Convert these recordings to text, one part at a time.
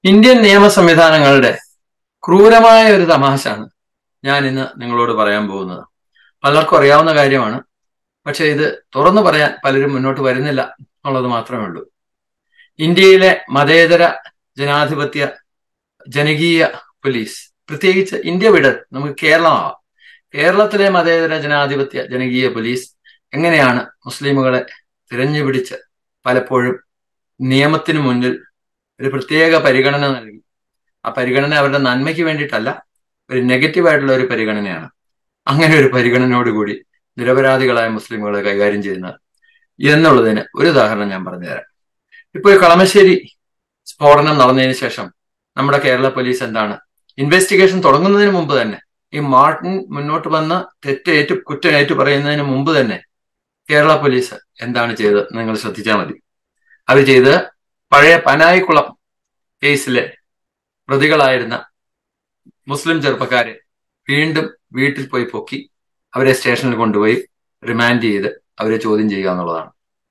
Indian നിയമ സംവിധാനങ്ങളുടെ ക്രൂരമായ ഒരു തമാശാണ് ഞാൻ ഇന്ന് നിങ്ങളോട് പറയാൻ പോകുന്നത് പലർക്കും അറിയാവുന്ന കാര്യമാണ് പക്ഷെ ഇത് തുറന്നു പറയാൻ പലരും മുന്നോട്ട് വരുന്നില്ല എന്നുള്ളത് മാത്രമേ ഉള്ളൂ ഇന്ത്യയിലെ മതേതര ജനാധിപത്യ ജനകീയ പോലീസ് പ്രത്യേകിച്ച് ഇന്ത്യ വിട നമുക്ക് കേരളമാവാം കേരളത്തിലെ മതേതര ജനാധിപത്യ ജനകീയ പോലീസ് എങ്ങനെയാണ് മുസ്ലിമുകളെ തിരഞ്ഞുപിടിച്ച് പലപ്പോഴും നിയമത്തിന് മുന്നിൽ ഒരു പ്രത്യേക പരിഗണന നൽകി ആ പരിഗണന അവരുടെ നന്മയ്ക്ക് വേണ്ടിയിട്ടല്ല ഒരു നെഗറ്റീവായിട്ടുള്ള ഒരു പരിഗണനയാണ് അങ്ങനെ ഒരു പരിഗണനയോടുകൂടി നിരപരാധികളായ മുസ്ലിമുകളെ കൈകാര്യം ചെയ്യുന്നത് എന്നുള്ളതിന് ഒരു ഉദാഹരണം ഞാൻ പറഞ്ഞുതരാം ഇപ്പോൾ ഈ കളമശ്ശേരി സ്ഫോടനം നടന്നതിന് ശേഷം നമ്മുടെ കേരള പോലീസ് എന്താണ് ഇൻവെസ്റ്റിഗേഷൻ തുടങ്ങുന്നതിന് മുമ്പ് തന്നെ ഈ മാർട്ടിൻ മുന്നോട്ട് വന്ന് തെറ്റേറ്റു കുറ്റമേറ്റു പറയുന്നതിന് മുമ്പ് തന്നെ കേരള പോലീസ് എന്താണ് ചെയ്തത് നിങ്ങൾ ശ്രദ്ധിച്ചാൽ മതി അവർ ചെയ്തത് പഴയ പനായിക്കുളം കേസിലെ പ്രതികളായിരുന്ന മുസ്ലിം ചെറുപ്പക്കാരെ വീണ്ടും വീട്ടിൽ പോയി പൊക്കി അവരെ സ്റ്റേഷനിൽ കൊണ്ടുപോയി റിമാൻഡ് ചെയ്ത് അവരെ ചോദ്യം ചെയ്യുക എന്നുള്ളതാണ്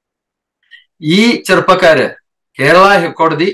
ഈ ചെറുപ്പക്കാര് കേരള ഹൈക്കോടതി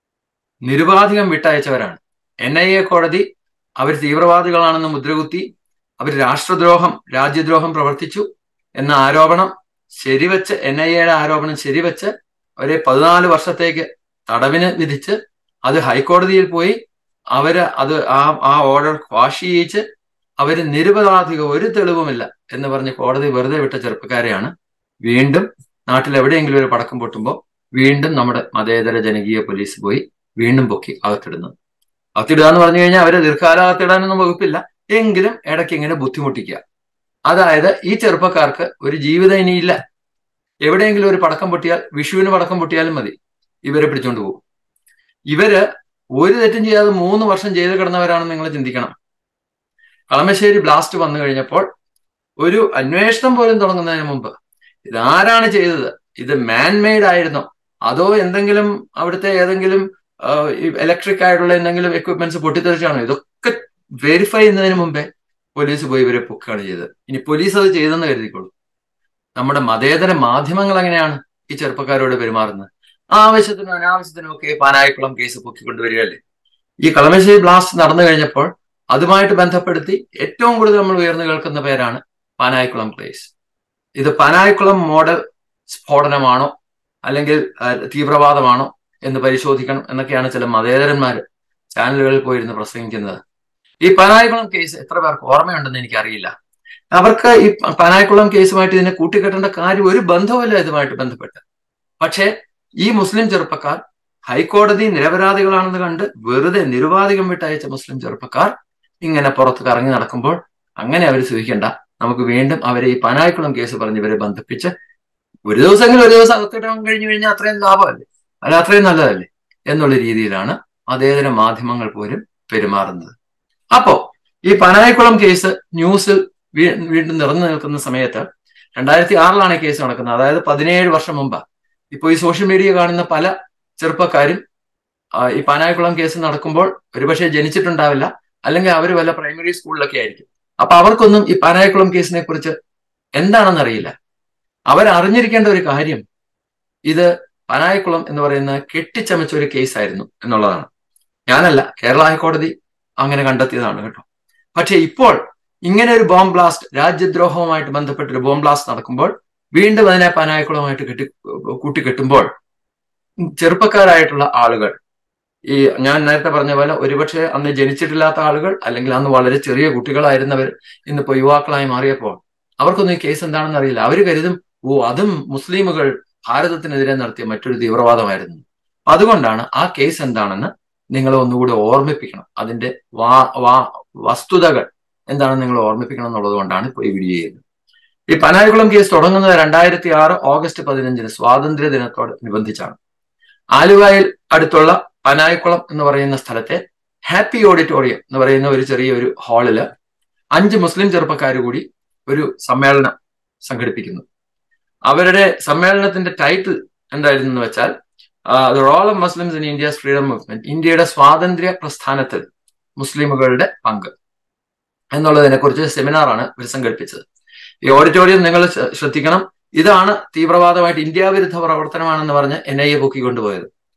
നിരുപാധികം വിട്ടയച്ചവരാണ് എൻ ഐ എ കോടതി അവർ തീവ്രവാദികളാണെന്ന് മുദ്രകുത്തി അവർ രാഷ്ട്രദ്രോഹം രാജ്യദ്രോഹം പ്രവർത്തിച്ചു എന്ന ആരോപണം ശരിവെച്ച് എൻ ഐ എയുടെ ആരോപണം ശരിവെച്ച് അവരെ പതിനാല് വർഷത്തേക്ക് തടവിന് വിധിച്ച് അത് ഹൈക്കോടതിയിൽ പോയി അവര് അത് ആ ആ ഓർഡർ ക്വാഷ് ചെയ്യിച്ച് അവര് നിരപരാധിക ഒരു തെളിവുമില്ല എന്ന് പറഞ്ഞ് കോടതി വെറുതെ വിട്ട ചെറുപ്പക്കാരെയാണ് വീണ്ടും നാട്ടിൽ എവിടെയെങ്കിലും ഒരു പടക്കം പൊട്ടുമ്പോൾ വീണ്ടും നമ്മുടെ മതേതര ജനകീയ പോലീസ് പോയി വീണ്ടും പൊക്കി അകത്തിടുന്നത് അകത്തിടുക എന്ന് പറഞ്ഞു കഴിഞ്ഞാൽ അവരെ ദീർഘകാലം അകത്തിടാനൊന്നും വകുപ്പില്ല എങ്കിലും ഇടയ്ക്ക് ഇങ്ങനെ ബുദ്ധിമുട്ടിക്കുക അതായത് ഈ ചെറുപ്പക്കാർക്ക് ഒരു ജീവിതം ഇനിയില്ല എവിടെയെങ്കിലും ഒരു പടക്കം പൊട്ടിയാൽ വിഷുവിന് പടക്കം പൊട്ടിയാലും മതി ഇവരെ പിടിച്ചോണ്ട് പോകും ഇവര് ഒരു തെറ്റും ചെയ്യാതെ മൂന്ന് വർഷം ചെയ്ത് കിടന്നവരാണെന്ന് നിങ്ങൾ ചിന്തിക്കണം കളമശ്ശേരി ബ്ലാസ്റ്റ് വന്നു കഴിഞ്ഞപ്പോൾ ഒരു അന്വേഷണം പോലും തുടങ്ങുന്നതിന് മുമ്പ് ഇതാരാണ് ചെയ്തത് ഇത് മാൻമെയ്ഡ് ആയിരുന്നോ അതോ എന്തെങ്കിലും അവിടുത്തെ ഏതെങ്കിലും ഇലക്ട്രിക് ആയിട്ടുള്ള എന്തെങ്കിലും എക്വിപ്മെന്റ്സ് പൊട്ടിത്തെറിച്ചാണോ ഇതൊക്കെ വെരിഫൈ ചെയ്യുന്നതിന് മുമ്പേ പോലീസ് പോയി ഇവരെ പൊക്കുകയാണ് ചെയ്തത് ഇനി പോലീസ് അത് ചെയ്തെന്ന് കരുതിക്കോളൂ നമ്മുടെ മതേതര മാധ്യമങ്ങൾ എങ്ങനെയാണ് ഈ ചെറുപ്പക്കാരോട് പെരുമാറുന്നത് ആവശ്യത്തിനും അനാവശ്യത്തിനും ഒക്കെ പാനായിക്കുളം കേസ് പൊക്കിക്കൊണ്ടുവരികയല്ലേ ഈ കളമശ്ശേരി ബ്ലാസ്റ്റ് നടന്നു കഴിഞ്ഞപ്പോൾ അതുമായിട്ട് ബന്ധപ്പെടുത്തി ഏറ്റവും കൂടുതൽ നമ്മൾ ഉയർന്നു കേൾക്കുന്ന പേരാണ് പാനായിക്കുളം കേസ് ഇത് പാനായിക്കുളം മോഡൽ സ്ഫോടനമാണോ അല്ലെങ്കിൽ തീവ്രവാദമാണോ എന്ന് പരിശോധിക്കണം എന്നൊക്കെയാണ് ചില മതേതരന്മാർ ചാനലുകളിൽ പോയിരുന്ന് പ്രസംഗിക്കുന്നത് ഈ പനായിക്കുളം കേസ് എത്ര പേർക്ക് ഓർമ്മയുണ്ടെന്ന് എനിക്കറിയില്ല അവർക്ക് ഈ പനായിക്കുളം കേസുമായിട്ട് ഇതിനെ കൂട്ടിക്കെട്ടേണ്ട കാര്യം ഒരു ബന്ധവുമില്ല ഇതുമായിട്ട് ബന്ധപ്പെട്ട് പക്ഷേ ഈ മുസ്ലിം ചെറുപ്പക്കാർ ഹൈക്കോടതി നിരപരാധികളാണെന്ന് കണ്ട് വെറുതെ നിരുപാധികം വിട്ടയച്ച മുസ്ലിം ചെറുപ്പക്കാർ ഇങ്ങനെ പുറത്ത് കറങ്ങി നടക്കുമ്പോൾ അങ്ങനെ അവർ സൂഹിക്കണ്ട നമുക്ക് വീണ്ടും അവരെ ഈ പനായിക്കുളം കേസ് പറഞ്ഞ് ഇവരെ ബന്ധിപ്പിച്ച് ഒരു ദിവസമെങ്കിലും ഒരു ദിവസം അകത്തിടാൻ കഴിഞ്ഞു കഴിഞ്ഞാൽ അത്രയും ലാഭമല്ലേ അല്ല അത്രയും നല്ലതല്ലേ എന്നുള്ള രീതിയിലാണ് മതേതര മാധ്യമങ്ങൾ പോലും പെരുമാറുന്നത് അപ്പോ ഈ പനായിക്കുളം കേസ് ന്യൂസിൽ വീണ്ടും നിറഞ്ഞു നിൽക്കുന്ന സമയത്ത് രണ്ടായിരത്തി ആറിലാണ് ഈ കേസ് നടക്കുന്നത് അതായത് പതിനേഴ് വർഷം മുമ്പ് ഇപ്പോൾ ഈ സോഷ്യൽ മീഡിയ കാണുന്ന പല ചെറുപ്പക്കാരും ഈ പാനായിക്കുളം കേസ് നടക്കുമ്പോൾ ഒരുപക്ഷെ ജനിച്ചിട്ടുണ്ടാവില്ല അല്ലെങ്കിൽ അവർ വല്ല പ്രൈമറി സ്കൂളിലൊക്കെ ആയിരിക്കും അപ്പൊ അവർക്കൊന്നും ഈ പാനായിക്കുളം കേസിനെ കുറിച്ച് എന്താണെന്ന് അറിയില്ല അവരറിഞ്ഞിരിക്കേണ്ട ഒരു കാര്യം ഇത് പനായിക്കുളം എന്ന് പറയുന്ന കെട്ടിച്ചമച്ച ഒരു കേസായിരുന്നു എന്നുള്ളതാണ് ഞാനല്ല കേരള ഹൈക്കോടതി അങ്ങനെ കണ്ടെത്തിയതാണ് കേട്ടോ പക്ഷെ ഇപ്പോൾ ഇങ്ങനെ ഒരു ബോംബ് ബ്ലാസ്റ്റ് രാജ്യദ്രോഹവുമായിട്ട് ബന്ധപ്പെട്ട ഒരു ബോംബ് ബ്ലാസ്റ്റ് നടക്കുമ്പോൾ വീണ്ടും അതിനെ പനായക്കുളമായിട്ട് കെട്ടി കൂട്ടിക്കെട്ടുമ്പോൾ ചെറുപ്പക്കാരായിട്ടുള്ള ആളുകൾ ഈ ഞാൻ നേരത്തെ പറഞ്ഞ പോലെ ഒരുപക്ഷെ അന്ന് ജനിച്ചിട്ടില്ലാത്ത ആളുകൾ അല്ലെങ്കിൽ അന്ന് വളരെ ചെറിയ കുട്ടികളായിരുന്നവർ ഇന്നിപ്പോ യുവാക്കളായി മാറിയപ്പോൾ അവർക്കൊന്നും ഈ കേസ് എന്താണെന്ന് അറിയില്ല അവർ കരുതും ഓ അതും മുസ്ലിമുകൾ ഭാരതത്തിനെതിരെ നടത്തിയ മറ്റൊരു തീവ്രവാദമായിരുന്നു അതുകൊണ്ടാണ് ആ കേസ് എന്താണെന്ന് നിങ്ങളെ ഒന്നുകൂടി ഓർമ്മിപ്പിക്കണം അതിന്റെ വാ വാ വസ്തുതകൾ എന്താണെന്ന് നിങ്ങൾ ഓർമ്മിപ്പിക്കണം എന്നുള്ളത് കൊണ്ടാണ് ഇപ്പോൾ ഈ വീഡിയോ ചെയ്യുന്നത് ഈ പനായിക്കുളം കേസ് തുടങ്ങുന്നത് രണ്ടായിരത്തി ആറ് ഓഗസ്റ്റ് പതിനഞ്ചിന് സ്വാതന്ത്ര്യ ദിനത്തോട് അനുബന്ധിച്ചാണ് ആലുവയിൽ അടുത്തുള്ള പനായിക്കുളം എന്ന് പറയുന്ന സ്ഥലത്തെ ഹാപ്പി ഓഡിറ്റോറിയം എന്ന് പറയുന്ന ഒരു ചെറിയ ഒരു ഹാളില് അഞ്ച് മുസ്ലിം ചെറുപ്പക്കാർ കൂടി ഒരു സമ്മേളനം സംഘടിപ്പിക്കുന്നു അവരുടെ സമ്മേളനത്തിന്റെ ടൈറ്റിൽ എന്തായിരുന്നു എന്ന് വെച്ചാൽ the role of Muslims in India's freedom movement ഇന്ത്യയുടെ സ്വാതന്ത്ര്യ പ്രസ്ഥാനത്തിൽ മുസ്ലിമുകളുടെ പങ്ക് എന്നുള്ളതിനെ കുറിച്ച് സെമിനാറാണ് ഇവർ സംഘടിപ്പിച്ചത് ഈ ഓഡിറ്റോറിയം നിങ്ങൾ ശ്രദ്ധിക്കണം ഇതാണ് തീവ്രവാദമായിട്ട് ഇന്ത്യ വിരുദ്ധ പ്രവർത്തനമാണെന്ന് പറഞ്ഞ് എൻ ഐ എ പൊക്കിക്കൊണ്ടുപോയത്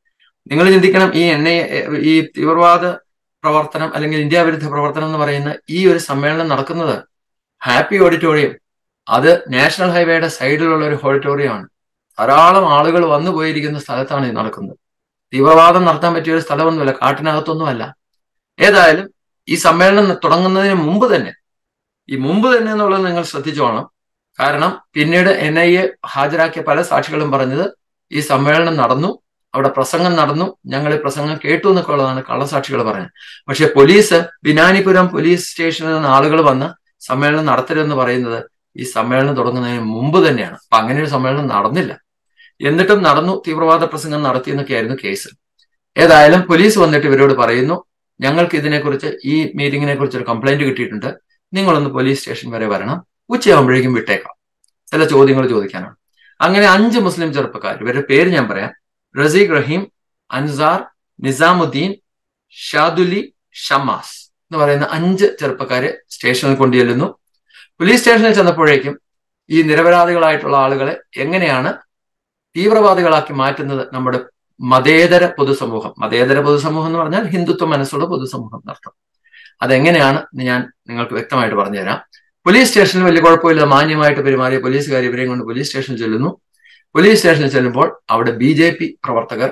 നിങ്ങൾ ചിന്തിക്കണം ഈ എൻ ഐ ഈ തീവ്രവാദ പ്രവർത്തനം അല്ലെങ്കിൽ ഇന്ത്യ വിരുദ്ധ പ്രവർത്തനം എന്ന് പറയുന്ന ഈ ഒരു സമ്മേളനം നടക്കുന്നത് ഹാപ്പി ഓഡിറ്റോറിയം അത് നാഷണൽ ഹൈവേയുടെ സൈഡിലുള്ള ഒരു ഓഡിറ്റോറിയമാണ് ധാരാളം ആളുകൾ വന്നു പോയിരിക്കുന്ന സ്ഥലത്താണ് ഇത് നടക്കുന്നത് തീവ്രവാദം നടത്താൻ പറ്റിയ ഒരു സ്ഥലമൊന്നുമല്ല കാട്ടിനകത്തൊന്നുമല്ല ഏതായാലും ഈ സമ്മേളനം തുടങ്ങുന്നതിന് മുമ്പ് തന്നെ ഈ മുമ്പ് തന്നെ എന്നുള്ളത് നിങ്ങൾ ശ്രദ്ധിച്ചോണം കാരണം പിന്നീട് എൻ ഐ എ ഹാജരാക്കിയ പല സാക്ഷികളും പറഞ്ഞത് ഈ സമ്മേളനം നടന്നു അവിടെ പ്രസംഗം നടന്നു ഞങ്ങൾ ഈ പ്രസംഗം കേട്ടു എന്നൊക്കെ ഉള്ളതാണ് കള്ളസാക്ഷികൾ പറഞ്ഞത് പക്ഷെ പോലീസ് ബിനാനിപുരം പോലീസ് സ്റ്റേഷനിൽ നിന്ന് ആളുകൾ വന്ന് സമ്മേളനം നടത്തരുതെന്ന് പറയുന്നത് ഈ സമ്മേളനം തുടങ്ങുന്നതിന് മുമ്പ് തന്നെയാണ് അപ്പൊ അങ്ങനെ ഒരു സമ്മേളനം നടന്നില്ല എന്നിട്ടും നടന്നു തീവ്രവാദ പ്രസംഗം നടത്തിയെന്നൊക്കെയായിരുന്നു കേസ് ഏതായാലും പോലീസ് വന്നിട്ട് ഇവരോട് പറയുന്നു ഞങ്ങൾക്ക് ഇതിനെക്കുറിച്ച് ഈ മീറ്റിങ്ങിനെ കുറിച്ച് ഒരു കംപ്ലൈന്റ് കിട്ടിയിട്ടുണ്ട് നിങ്ങളൊന്ന് പോലീസ് സ്റ്റേഷൻ വരെ വരണം ഉച്ചയാകുമ്പോഴേക്കും വിട്ടേക്കാം ചില ചോദ്യങ്ങൾ ചോദിക്കാനാണ് അങ്ങനെ അഞ്ച് മുസ്ലിം ചെറുപ്പക്കാർ ഇവരുടെ പേര് ഞാൻ പറയാം റസീഖ് റഹീം അൻസാർ നിസാമുദ്ദീൻ ഷാദുലി ഷമാസ് എന്ന് പറയുന്ന അഞ്ച് ചെറുപ്പക്കാരെ സ്റ്റേഷനിൽ കൊണ്ടുചെല്ലുന്നു പോലീസ് സ്റ്റേഷനിൽ ചെന്നപ്പോഴേക്കും ഈ നിരപരാധികളായിട്ടുള്ള ആളുകളെ എങ്ങനെയാണ് തീവ്രവാദികളാക്കി മാറ്റുന്നത് നമ്മുടെ മതേതര പൊതുസമൂഹം മതേതര പൊതുസമൂഹം എന്ന് പറഞ്ഞാൽ ഹിന്ദുത്വ മനസ്സുള്ള പൊതുസമൂഹം എന്നർത്ഥം അതെങ്ങനെയാണ് ഞാൻ നിങ്ങൾക്ക് വ്യക്തമായിട്ട് പറഞ്ഞുതരാം പോലീസ് സ്റ്റേഷനിൽ വലിയ കുഴപ്പമില്ല മാന്യമായിട്ട് പെരുമാറിയ പോലീസുകാർ ഇവരെയും കൊണ്ട് പോലീസ് സ്റ്റേഷനിൽ ചെല്ലുന്നു പോലീസ് സ്റ്റേഷനിൽ ചെല്ലുമ്പോൾ അവിടെ ബി ജെ പി പ്രവർത്തകർ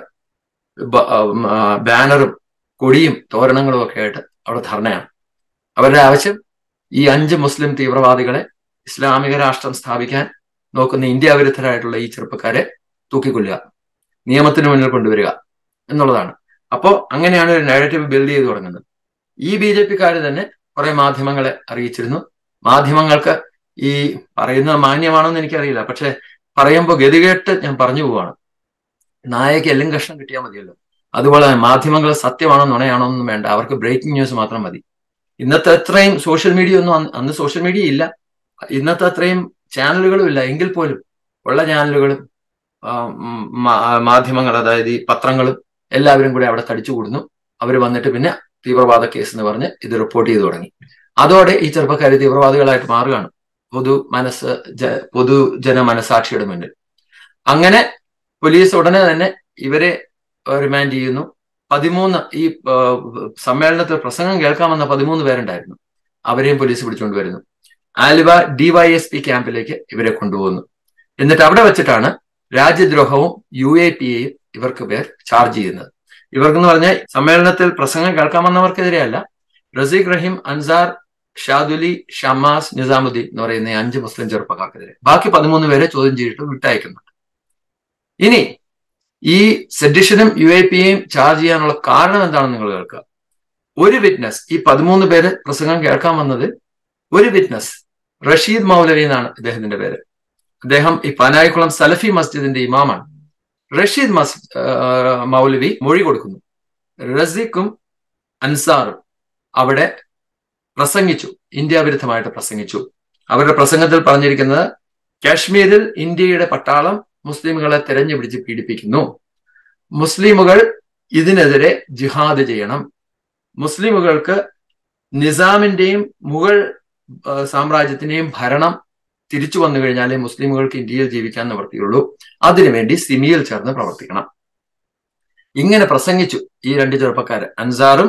ബാനറും കൊടിയും തോരണങ്ങളും ഒക്കെ ആയിട്ട് അവിടെ ധർണയാണ് അവരുടെ ആവശ്യം ഈ അഞ്ച് മുസ്ലിം തീവ്രവാദികളെ ഇസ്ലാമിക രാഷ്ട്രം സ്ഥാപിക്കാൻ നോക്കുന്ന ഇന്ത്യ വിരുദ്ധരായിട്ടുള്ള ഈ ചെറുപ്പക്കാരെ തൂക്കിക്കൊല്ലുക നിയമത്തിന് മുന്നിൽ കൊണ്ടുവരിക എന്നുള്ളതാണ് അപ്പോൾ അങ്ങനെയാണ് ഒരു നാരറ്റീവ് ബിൽഡ് ചെയ്ത് തുടങ്ങുന്നത് ഈ ബി ജെ പിക്കാർ തന്നെ കുറെ മാധ്യമങ്ങളെ അറിയിച്ചിരുന്നു മാധ്യമങ്ങൾക്ക് ഈ പറയുന്നത് മാന്യമാണെന്ന് എനിക്കറിയില്ല പക്ഷെ പറയുമ്പോൾ ഗതികേട്ട് ഞാൻ പറഞ്ഞു പോവാണ് നായക്ക് എല്ലും കഷ്ണം കിട്ടിയാൽ മതിയല്ലോ അതുപോലെ മാധ്യമങ്ങൾ സത്യമാണോ നുണയാണോ ഒന്നും വേണ്ട അവർക്ക് ബ്രേക്കിംഗ് ന്യൂസ് മാത്രം മതി ഇന്നത്തെ അത്രയും സോഷ്യൽ മീഡിയ ഒന്നും അന്ന് സോഷ്യൽ മീഡിയ ഇല്ല ഇന്നത്തെ അത്രയും ചാനലുകളും ഇല്ല എങ്കിൽ പോലും ഉള്ള ചാനലുകളും മാധ്യമങ്ങൾ അതായത് ഈ പത്രങ്ങളും എല്ലാവരും കൂടി അവിടെ തടിച്ചുകൂടുന്നു അവർ വന്നിട്ട് പിന്നെ തീവ്രവാദ കേസ് എന്ന് പറഞ്ഞ് ഇത് റിപ്പോർട്ട് ചെയ്തു തുടങ്ങി അതോടെ ഈ ചെറുപ്പക്കാർ തീവ്രവാദികളായിട്ട് മാറുകയാണ് പൊതു മനസ്സ് പൊതുജന മനസാക്ഷിയുടെ മുന്നിൽ അങ്ങനെ പോലീസ് ഉടനെ തന്നെ ഇവരെ റിമാൻഡ് ചെയ്യുന്നു പതിമൂന്ന് ഈ സമ്മേളനത്തിൽ പ്രസംഗം കേൾക്കാമെന്ന പതിമൂന്ന് പേരുണ്ടായിരുന്നു അവരെയും പോലീസ് പിടിച്ചുകൊണ്ട് വരുന്നു ആലുവ ഡിവൈഎസ് പി ക്യാമ്പിലേക്ക് ഇവരെ കൊണ്ടുപോകുന്നു എന്നിട്ട് അവിടെ വെച്ചിട്ടാണ് രാജ്യദ്രോഹവും യു എ പി എയും ഇവർക്ക് പേർ ചാർജ് ചെയ്യുന്നത് ഇവർക്കെന്ന് പറഞ്ഞാൽ സമ്മേളനത്തിൽ പ്രസംഗം കേൾക്കാമെന്നവർക്കെതിരെയല്ല റസീഖ് റഹീം അൻസാർ ഷാദുലി ഷമാസ് നിസാമുദ്ദീൻ എന്ന് പറയുന്ന അഞ്ച് മുസ്ലിം ചെറുപ്പക്കാർക്കെതിരെ ബാക്കി പതിമൂന്ന് പേരെ ചോദ്യം ചെയ്തിട്ട് വിട്ടയക്കുന്നുണ്ട് ഇനി ഈ സെഡിഷനും യു എ പിയെയും ചാർജ് ചെയ്യാനുള്ള കാരണം എന്താണെന്ന് നിങ്ങൾ കേൾക്കുക ഒരു വിറ്റ്നസ് ഈ പതിമൂന്ന് പേര് പ്രസംഗം കേൾക്കാൻ വന്നത് ഒരു വിറ്റ്നസ് റഷീദ് മൗലവി എന്നാണ് ഇദ്ദേഹത്തിന്റെ പേര് അദ്ദേഹം ഈ പാനായിക്കുളം സലഫി മസ്ജിദിന്റെ ഇമാമാണ് റഷീദ് മസ് മൗലവി മൊഴി കൊടുക്കുന്നു റസീഖും അൻസാറും അവിടെ പ്രസംഗിച്ചു ഇന്ത്യ വിരുദ്ധമായിട്ട് പ്രസംഗിച്ചു അവരുടെ പ്രസംഗത്തിൽ പറഞ്ഞിരിക്കുന്നത് കാശ്മീരിൽ ഇന്ത്യയുടെ പട്ടാളം മുസ്ലിമുകളെ തെരഞ്ഞു പിടിച്ച് പീഡിപ്പിക്കുന്നു മുസ്ലിമുകൾ ഇതിനെതിരെ ജിഹാദ് ചെയ്യണം മുസ്ലിമുകൾക്ക് നിസാമിന്റെയും മുഗൾ സാമ്രാജ്യത്തിന്റെയും ഭരണം തിരിച്ചു വന്നു കഴിഞ്ഞാലേ മുസ്ലിമുകൾക്ക് ഇന്ത്യയിൽ ജീവിക്കാൻ നിവർത്തിയുള്ളൂ അതിനുവേണ്ടി സിമിയിൽ ചേർന്ന് പ്രവർത്തിക്കണം ഇങ്ങനെ പ്രസംഗിച്ചു ഈ രണ്ട് ചെറുപ്പക്കാര് അൻസാറും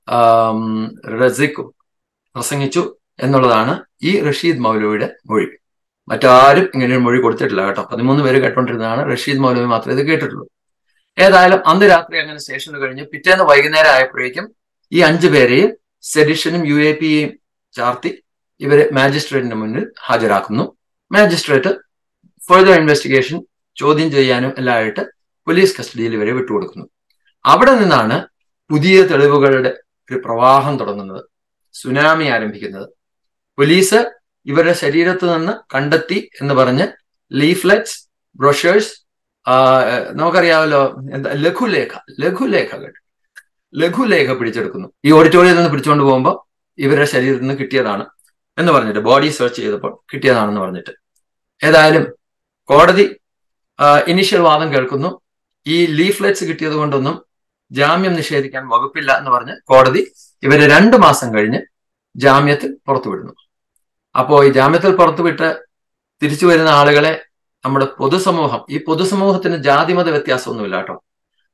റസിഖും പ്രസംഗിച്ചു എന്നുള്ളതാണ് ഈ റഷീദ് മൗലവിയുടെ മൊഴി മറ്റാരും ഇങ്ങനെ ഒരു മൊഴി കൊടുത്തിട്ടില്ല കേട്ടോ പതിമൂന്ന് പേര് കേട്ടോണ്ടിരുന്നതാണ് റഷീദ് മൗലവി മാത്രമേ ഇത് കേട്ടിട്ടുള്ളൂ ഏതായാലും അന്ന് രാത്രി അങ്ങനെ സ്റ്റേഷനിൽ കഴിഞ്ഞ് പിറ്റേന്ന് വൈകുന്നേരം ആയപ്പോഴേക്കും ഈ അഞ്ചു പേരെയും സെഡിഷനും യു എ പിയെയും ചാർത്തി ഇവരെ മാജിസ്ട്രേറ്റിന് മുന്നിൽ ഹാജരാക്കുന്നു മാജിസ്ട്രേറ്റ് ഫർദർ ഇൻവെസ്റ്റിഗേഷൻ ചോദ്യം ചെയ്യാനും എല്ലാമായിട്ട് പോലീസ് കസ്റ്റഡിയിൽ ഇവരെ വിട്ടുകൊടുക്കുന്നു അവിടെ നിന്നാണ് പുതിയ തെളിവുകളുടെ ഒരു പ്രവാഹം തുടങ്ങുന്നത് സുനാമി ആരംഭിക്കുന്നത് പോലീസ് ഇവരുടെ ശരീരത്ത് നിന്ന് കണ്ടെത്തി എന്ന് പറഞ്ഞ് ലീഫ്ലെറ്റ്സ് ബ്രൊഷേഴ്സ് നമുക്കറിയാമല്ലോ എന്താ ലഘുലേഖ ലഘുലേഖകൾ ലഘുലേഖ പിടിച്ചെടുക്കുന്നു ഈ ഓഡിറ്റോറിയത്തിൽ നിന്ന് പിടിച്ചുകൊണ്ട് പോകുമ്പോൾ ഇവരുടെ ശരീരത്തിൽ നിന്ന് കിട്ടിയതാണ് എന്ന് പറഞ്ഞിട്ട് ബോഡി സെർച്ച് ചെയ്തപ്പോൾ കിട്ടിയതാണെന്ന് പറഞ്ഞിട്ട് ഏതായാലും കോടതി ഇനിഷ്യൽ വാദം കേൾക്കുന്നു ഈ ലീഫ്ലെറ്റ്സ് കിട്ടിയത് കൊണ്ടൊന്നും ജാമ്യം നിഷേധിക്കാൻ വകുപ്പില്ല എന്ന് പറഞ്ഞ് കോടതി ഇവരെ രണ്ടു മാസം കഴിഞ്ഞ് ജാമ്യത്തിൽ പുറത്തുവിടുന്നു അപ്പോൾ ഈ ജാമ്യത്തിൽ പുറത്തുവിട്ട് തിരിച്ചു വരുന്ന ആളുകളെ നമ്മുടെ പൊതുസമൂഹം ഈ പൊതുസമൂഹത്തിന് ജാതിമത വ്യത്യാസമൊന്നുമില്ല കേട്ടോ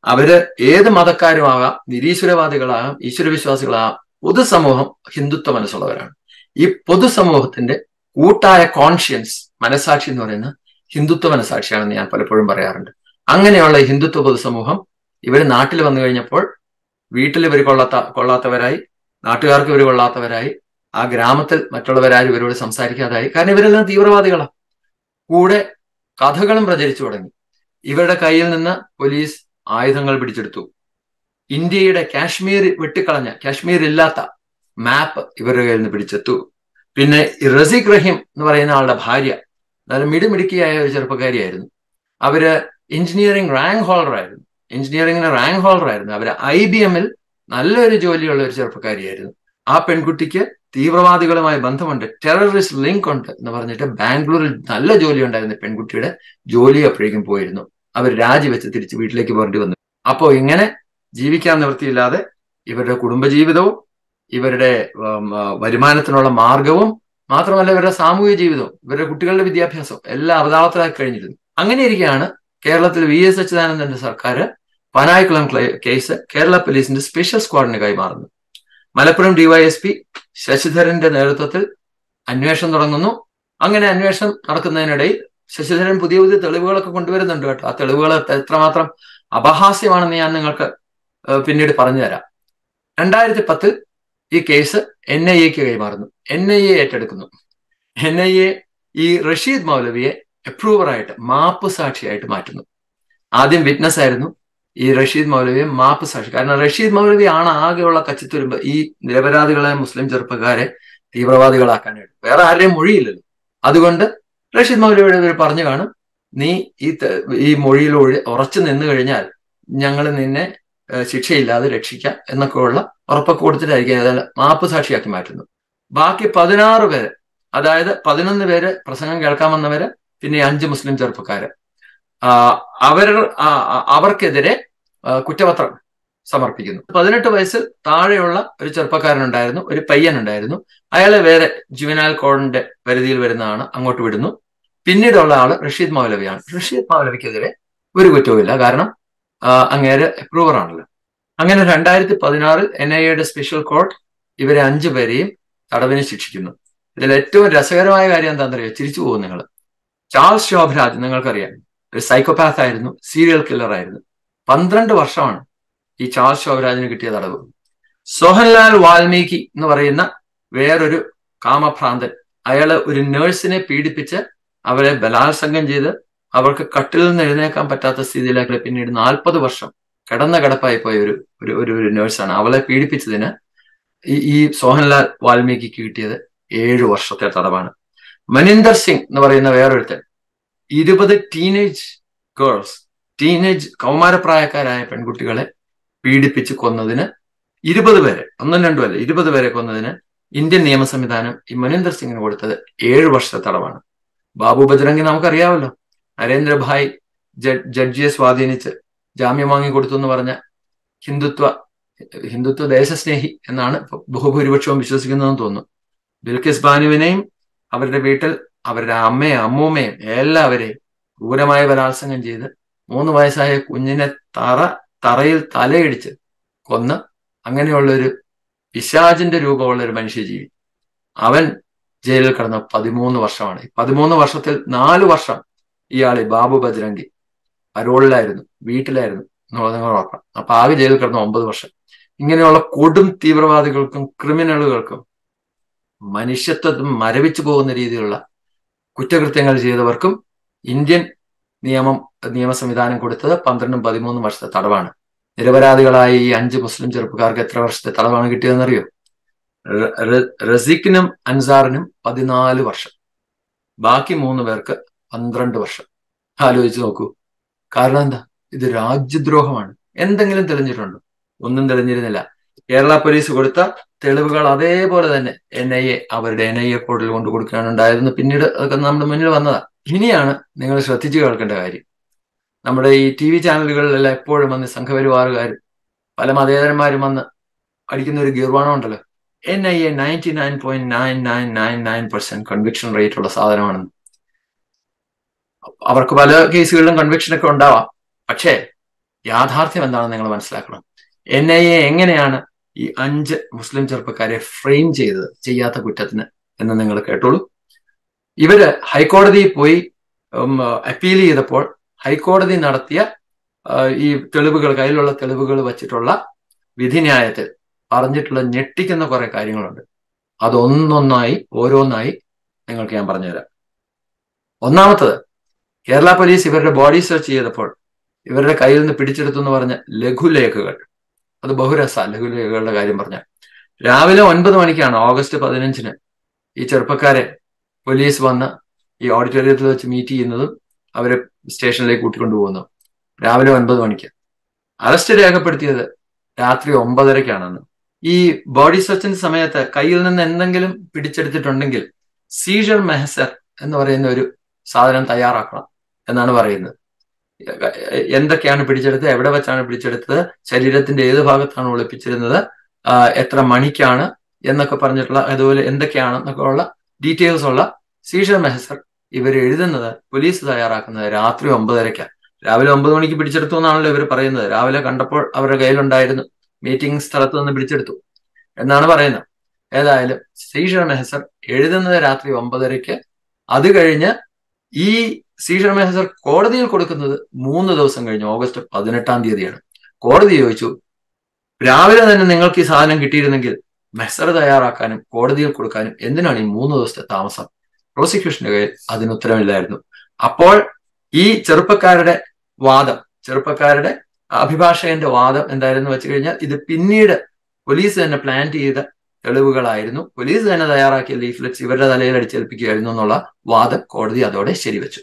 അവര് ഏത് മതക്കാരുമാകാം നിരീശ്വരവാദികളാകാം ഈശ്വരവിശ്വാസികളാകാം പൊതുസമൂഹം ഹിന്ദുത്വ മനസ്സുള്ളവരാണ് ഈ പൊതുസമൂഹത്തിന്റെ കൂട്ടായ കോൺഷ്യൻസ് മനസാക്ഷി എന്ന് പറയുന്ന ഹിന്ദുത്വ മനസാക്ഷിയാണെന്ന് ഞാൻ പലപ്പോഴും പറയാറുണ്ട് അങ്ങനെയുള്ള ഈ ഹിന്ദുത്വ പൊതുസമൂഹം ഇവർ നാട്ടിൽ വന്നു കഴിഞ്ഞപ്പോൾ വീട്ടിൽ ഇവർ കൊള്ളാത്ത കൊള്ളാത്തവരായി നാട്ടുകാർക്ക് ഇവർ കൊള്ളാത്തവരായി ആ ഗ്രാമത്തിൽ മറ്റുള്ളവരാരും ഇവരോട് സംസാരിക്കാതായി കാരണം ഇവരെല്ലാം തീവ്രവാദികളാണ് കൂടെ കഥകളും പ്രചരിച്ചു തുടങ്ങി ഇവരുടെ കയ്യിൽ നിന്ന് പോലീസ് ആയുധങ്ങൾ പിടിച്ചെടുത്തു ഇന്ത്യയുടെ കാശ്മീർ വെട്ടിക്കളഞ്ഞ കാശ്മീർ ഇല്ലാത്ത മാപ്പ് ഇവരുടെ കയ്യിൽ നിന്ന് പിടിച്ചെത്തു പിന്നെ റസീഖ് റഹീം എന്ന് പറയുന്ന ആളുടെ ഭാര്യ നല്ല മിടുമിടുക്കിയായ ഒരു ചെറുപ്പക്കാരിയായിരുന്നു അവര് എഞ്ചിനീയറിംഗ് റാങ്ക് ഹോൾഡർ ആയിരുന്നു എഞ്ചിനീയറിംഗിന് റാങ്ക് ഹോൾഡർ ആയിരുന്നു അവര് ഐ ബി എമ്മിൽ നല്ലൊരു ജോലിയുള്ള ഒരു ചെറുപ്പക്കാരിയായിരുന്നു ആ പെൺകുട്ടിക്ക് തീവ്രവാദികളുമായി ബന്ധമുണ്ട് ടെററിസ്റ്റ് ലിങ്ക് ഉണ്ട് എന്ന് പറഞ്ഞിട്ട് ബാംഗ്ലൂരിൽ നല്ല ജോലി ഉണ്ടായിരുന്ന പെൺകുട്ടിയുടെ ജോലി അപ്പോഴേക്കും പോയിരുന്നു അവർ രാജിവെച്ച് തിരിച്ച് വീട്ടിലേക്ക് പോരേണ്ടി വന്നു അപ്പോൾ ഇങ്ങനെ ജീവിക്കാൻ നിവൃത്തിയില്ലാതെ ഇവരുടെ കുടുംബജീവിതവും ഇവരുടെ വരുമാനത്തിനുള്ള മാർഗവും മാത്രമല്ല ഇവരുടെ സാമൂഹിക ജീവിതവും ഇവരുടെ കുട്ടികളുടെ വിദ്യാഭ്യാസവും എല്ലാം അവതാളത്തിലാക്കി കഴിഞ്ഞിരുന്നു അങ്ങനെ ഇരിക്കെയാണ് കേരളത്തിൽ വി എസ് അച്യുതാനന്ദന്റെ സർക്കാർ പനായിക്കുളം കേസ് കേരള പോലീസിന്റെ സ്പെഷ്യൽ സ്ക്വാഡിന് കൈമാറുന്നു മലപ്പുറം ഡിവൈഎസ്പി ശശിധരന്റെ നേതൃത്വത്തിൽ അന്വേഷണം തുടങ്ങുന്നു അങ്ങനെ അന്വേഷണം നടക്കുന്നതിനിടയിൽ ശശിധരൻ പുതിയ പുതിയ തെളിവുകളൊക്കെ കൊണ്ടുവരുന്നുണ്ട് കേട്ടോ ആ തെളിവുകൾ എത്രമാത്രം അപഹാസ്യമാണെന്ന് ഞാൻ നിങ്ങൾക്ക് പിന്നീട് പറഞ്ഞുതരാം രണ്ടായിരത്തി പത്തിൽ ഈ കേസ് എൻ ഐ എക്ക് കൈമാറുന്നു എൻ ഐ എ ഏറ്റെടുക്കുന്നു എൻ ഐ എ ഈ റഷീദ് മൗലവിയെ അപ്രൂവറായിട്ട് മാപ്പ് സാക്ഷിയായിട്ട് മാറ്റുന്നു ആദ്യം വിറ്റ്നസ് ആയിരുന്നു ഈ റഷീദ് മൗലവിയെ മാപ്പ് സാക്ഷി കാരണം റഷീദ് മൗലവി ആണ് ആകെയുള്ള കച്ചിത്തുരുമ്പ് ഈ നിരപരാധികളെ മുസ്ലിം ചെറുപ്പക്കാരെ തീവ്രവാദികളാക്കാനായിട്ട് വേറെ ആരുടെയും മൊഴിയില്ലല്ലോ അതുകൊണ്ട് റഷീദ് മൗലവിയുടെ ഇവർ പറഞ്ഞു കാണും നീ ഈ ഈ മൊഴിയിൽ ഉറച്ചു നിന്നു കഴിഞ്ഞാൽ ഞങ്ങൾ നിന്നെ ശിക്ഷയില്ലാതെ രക്ഷിക്കാം എന്നൊക്കെയുള്ള ഉറപ്പൊക്കെ കൊടുത്തിട്ടായിരിക്കും ഏതായാലും മാപ്പ് സാക്ഷിയാക്കി മാറ്റുന്നു ബാക്കി പതിനാറ് പേര് അതായത് പതിനൊന്ന് പേര് പ്രസംഗം കേൾക്കാൻ വന്നവര് പിന്നെ അഞ്ച് മുസ്ലിം ചെറുപ്പക്കാര് അവർ അവർക്കെതിരെ കുറ്റപത്രം സമർപ്പിക്കുന്നു പതിനെട്ട് വയസ്സിൽ താഴെയുള്ള ഒരു ചെറുപ്പക്കാരനുണ്ടായിരുന്നു ഒരു പയ്യനുണ്ടായിരുന്നു അയാളെ വേറെ ജുവനാൽ കോഡിന്റെ പരിധിയിൽ വരുന്നതാണ് അങ്ങോട്ട് വിടുന്നു പിന്നീടുള്ള ആള് റഷീദ് മൗലവിയാണ് റഷീദ് മൗലവിക്കെതിരെ ഒരു കുറ്റവുമില്ല കാരണം അങ്ങേര് അപ്രൂവർ ആണല്ലോ അങ്ങനെ രണ്ടായിരത്തി പതിനാറിൽ എൻ ഐ എയുടെ സ്പെഷ്യൽ കോർട്ട് ഇവരെ അഞ്ചു പേരെയും തടവിന് ശിക്ഷിക്കുന്നു ഇതിൽ ഏറ്റവും രസകരമായ കാര്യം എന്താണെന്നറിയോ ചിരിച്ചു പോകും നിങ്ങൾ ചാൾസ് ശോഭരാജ് നിങ്ങൾക്കറിയാം ഒരു സൈക്കോപാത്ത് ആയിരുന്നു സീരിയൽ കില്ലർ ആയിരുന്നു പന്ത്രണ്ട് വർഷമാണ് ഈ ചാൾസ് ശോഭരാജിന് കിട്ടിയ തടവ് സോഹൻലാൽ വാൽമീകി എന്ന് പറയുന്ന വേറൊരു കാമഭ്രാന്തൻ അയാള് ഒരു നേഴ്സിനെ പീഡിപ്പിച്ച് അവരെ ബലാത്സംഗം ചെയ്ത് അവർക്ക് കട്ടിലിൽ നിന്ന് എഴുന്നേക്കാൻ പറ്റാത്ത സ്ഥിതിയിലേക്ക് പിന്നീട് നാൽപ്പത് വർഷം കിടന്ന കിടപ്പായി പോയ ഒരു ഒരു ഒരു ഒരു നേഴ്സാണ് അവളെ പീഡിപ്പിച്ചതിന് ഈ ഈ സോഹൻലാൽ വാൽമീകിക്ക് കിട്ടിയത് ഏഴു വർഷത്തെ തടവാണ് മനിന്ദർ സിംഗ് എന്ന് പറയുന്ന വേറൊരുത്തൻ ഇരുപത് ടീനേജ് ഗേൾസ് ടീനേജ് കൗമാരപ്രായക്കാരായ പെൺകുട്ടികളെ പീഡിപ്പിച്ച് കൊന്നതിന് ഇരുപത് പേരെ ഒന്നും രണ്ടും അല്ല ഇരുപത് പേരെ കൊന്നതിന് ഇന്ത്യൻ നിയമ സംവിധാനം ഈ മനിന്ദർ സിംഗിന് കൊടുത്തത് ഏഴു വർഷത്തെ തടവാണ് ബാബു ബജ്രംഗി നമുക്കറിയാമല്ലോ നരേന്ദ്രഭായ് ജഡ്ജിയെ സ്വാധീനിച്ച് ജാമ്യം വാങ്ങിക്കൊടുത്തു എന്ന് പറഞ്ഞ ഹിന്ദുത്വ ഹിന്ദുത്വ ദേശസ്നേഹി എന്നാണ് ബഹുഭൂരിപക്ഷവും വിശ്വസിക്കുന്നതെന്ന് തോന്നുന്നു ബിൽക്കിസ് ബാനുവിനെയും അവരുടെ വീട്ടിൽ അവരുടെ അമ്മയും അമ്മൂമ്മയും എല്ലാവരെയും ക്രൂരമായ ബലാത്സംഗം ചെയ്ത് മൂന്ന് വയസ്സായ കുഞ്ഞിനെ തറ തറയിൽ തലയിടിച്ച് കൊന്ന് അങ്ങനെയുള്ള ഒരു പിശാചിന്റെ രൂപമുള്ള ഒരു മനുഷ്യജീവി അവൻ ജയിലിൽ കിടന്ന പതിമൂന്ന് വർഷമാണ് പതിമൂന്ന് വർഷത്തിൽ നാല് വർഷം ഇയാൾ ബാബു ബജ്രംഗി പരോളിലായിരുന്നു വീട്ടിലായിരുന്നു എന്നുള്ളത് നിങ്ങൾ ഓർക്കണം അപ്പൊ ആകെ ജയിലിൽ കിടന്ന ഒമ്പത് വർഷം ഇങ്ങനെയുള്ള കൊടും തീവ്രവാദികൾക്കും ക്രിമിനലുകൾക്കും മനുഷ്യത്വം മരവിച്ചു പോകുന്ന രീതിയിലുള്ള കുറ്റകൃത്യങ്ങൾ ചെയ്തവർക്കും ഇന്ത്യൻ നിയമം നിയമ സംവിധാനം കൊടുത്തത് പന്ത്രണ്ടും പതിമൂന്നും വർഷത്തെ തടവാണ് നിരപരാധികളായ ഈ അഞ്ച് മുസ്ലിം ചെറുപ്പക്കാർക്ക് എത്ര വർഷത്തെ തടവാണ് കിട്ടിയതെന്നറിയോ റസിഖിനും അൻസാറിനും പതിനാല് വർഷം ബാക്കി മൂന്ന് പേർക്ക് പന്ത്രണ്ട് വർഷം ആലോചിച്ച് നോക്കൂ കാരണം എന്താ ഇത് രാജ്യദ്രോഹമാണ് എന്തെങ്കിലും തെളിഞ്ഞിട്ടുണ്ടോ ഒന്നും തെളിഞ്ഞിരുന്നില്ല കേരള പോലീസ് കൊടുത്ത തെളിവുകൾ അതേപോലെ തന്നെ എൻ ഐ എ അവരുടെ എൻ ഐ എ കോർട്ടിൽ കൊണ്ടു കൊടുക്കുകയാണ് ഉണ്ടായിരുന്നത് പിന്നീട് അതൊക്കെ നമ്മുടെ മുന്നിൽ വന്നതാ ഇനിയാണ് നിങ്ങൾ ശ്രദ്ധിച്ചു കേൾക്കേണ്ട കാര്യം നമ്മുടെ ഈ ടി വി ചാനലുകളിലെല്ലാം എപ്പോഴും വന്ന് സംഘപരിവാറുകാരും പല മതേതരന്മാരും വന്ന് അടിക്കുന്ന ഒരു ഗീർവാണം ഉണ്ടല്ലോ N I A ninety nine point nine nine nine nine percent conviction rate ഉള്ള സാധനമാണെന്ന് അവർക്ക് പല കേസുകളിലും കൺവിക്ഷൻ ഒക്കെ ഉണ്ടാവാം പക്ഷേ യാഥാർത്ഥ്യം എന്താണെന്ന് നിങ്ങൾ മനസ്സിലാക്കണം എൻ ഐ എ എങ്ങനെയാണ് ഈ അഞ്ച് മുസ്ലിം ചെറുപ്പക്കാരെ ഫ്രെയിം ചെയ്തത് ചെയ്യാത്ത കുറ്റത്തിന് എന്ന് നിങ്ങൾ കേട്ടോളൂ ഇവര് ഹൈക്കോടതിയിൽ പോയി അപ്പീൽ ചെയ്തപ്പോൾ ഹൈക്കോടതി നടത്തിയ ഈ തെളിവുകൾ കയ്യിലുള്ള തെളിവുകൾ വച്ചിട്ടുള്ള വിധിന്യായത്തിൽ പറഞ്ഞിട്ടുള്ള ഞെട്ടിക്കുന്ന കുറെ കാര്യങ്ങളുണ്ട് അതൊന്നൊന്നായി ഓരോന്നായി നിങ്ങൾക്ക് ഞാൻ പറഞ്ഞുതരാം ഒന്നാമത്തത് കേരള പോലീസ് ഇവരുടെ ബോഡി സെർച്ച് ചെയ്തപ്പോൾ ഇവരുടെ കയ്യിൽ നിന്ന് പിടിച്ചെടുത്തു എന്ന് പറഞ്ഞ ലഘുലേഖകൾ അത് ബഹുരസ ലഘുലേഖകളുടെ കാര്യം പറഞ്ഞ രാവിലെ ഒൻപത് മണിക്കാണ് ഓഗസ്റ്റ് പതിനഞ്ചിന് ഈ ചെറുപ്പക്കാരെ പോലീസ് വന്ന് ഈ ഓഡിറ്റോറിയത്തിൽ വെച്ച് മീറ്റ് ചെയ്യുന്നതും അവരെ സ്റ്റേഷനിലേക്ക് കൂട്ടിക്കൊണ്ടു പോകുന്നതും രാവിലെ ഒൻപത് മണിക്ക് അറസ്റ്റ് രേഖപ്പെടുത്തിയത് രാത്രി ഒമ്പതരയ്ക്കാണെന്ന് ഈ ബോഡി സെർച്ചിന്റെ സമയത്ത് കയ്യിൽ നിന്ന് എന്തെങ്കിലും പിടിച്ചെടുത്തിട്ടുണ്ടെങ്കിൽ സീഷർ മെഹസർ എന്ന് പറയുന്ന ഒരു സാധനം തയ്യാറാക്കണം എന്നാണ് പറയുന്നത് എന്തൊക്കെയാണ് പിടിച്ചെടുത്തത് എവിടെ വെച്ചാണ് പിടിച്ചെടുത്തത് ശരീരത്തിന്റെ ഏത് ഭാഗത്താണ് ഒളിപ്പിച്ചിരുന്നത് എത്ര മണിക്കാണ് എന്നൊക്കെ പറഞ്ഞിട്ടുള്ള അതുപോലെ എന്തൊക്കെയാണെന്നൊക്കെ ഉള്ള ഡീറ്റെയിൽസ് ഉള്ള സീഷർ മെഹസർ ഇവർ എഴുതുന്നത് പോലീസ് തയ്യാറാക്കുന്നത് രാത്രി ഒമ്പതരയ്ക്കാണ് രാവിലെ ഒമ്പത് മണിക്ക് പിടിച്ചെടുത്തു എന്നാണല്ലോ ഇവർ പറയുന്നത് രാവിലെ കണ്ടപ്പോൾ അവരുടെ കയ്യിലുണ്ടായിരുന്നു മീറ്റിംഗ് സ്ഥലത്ത് നിന്ന് പിടിച്ചെടുത്തു എന്നാണ് പറയുന്നത് ഏതായാലും സീഷർ മെഹസർ എഴുതുന്നത് രാത്രി ഒമ്പതരയ്ക്ക് അത് കഴിഞ്ഞ് ഈ സീഷർ മെഹസർ കോടതിയിൽ കൊടുക്കുന്നത് മൂന്ന് ദിവസം കഴിഞ്ഞ് ഓഗസ്റ്റ് പതിനെട്ടാം തീയതിയാണ് കോടതി ചോദിച്ചു രാവിലെ തന്നെ നിങ്ങൾക്ക് ഈ സാധനം കിട്ടിയിരുന്നെങ്കിൽ മെഹസർ തയ്യാറാക്കാനും കോടതിയിൽ കൊടുക്കാനും എന്തിനാണ് ഈ മൂന്ന് ദിവസത്തെ താമസം പ്രോസിക്യൂഷന്റെ കയ്യിൽ അതിന് ഉത്തരവില്ലായിരുന്നു അപ്പോൾ ഈ ചെറുപ്പക്കാരുടെ വാദം ചെറുപ്പക്കാരുടെ അഭിഭാഷകന്റെ വാദം എന്തായിരുന്നു വെച്ച് കഴിഞ്ഞാൽ ഇത് പിന്നീട് പോലീസ് തന്നെ പ്ലാൻ ചെയ്ത തെളിവുകളായിരുന്നു പോലീസ് തന്നെ തയ്യാറാക്കിയ ലീഫ്ലെറ്റ്സ് ഇവരുടെ തലയിൽ അടിച്ചേൽപ്പിക്കുകയായിരുന്നു എന്നുള്ള വാദം കോടതി അതോടെ ശരിവെച്ചു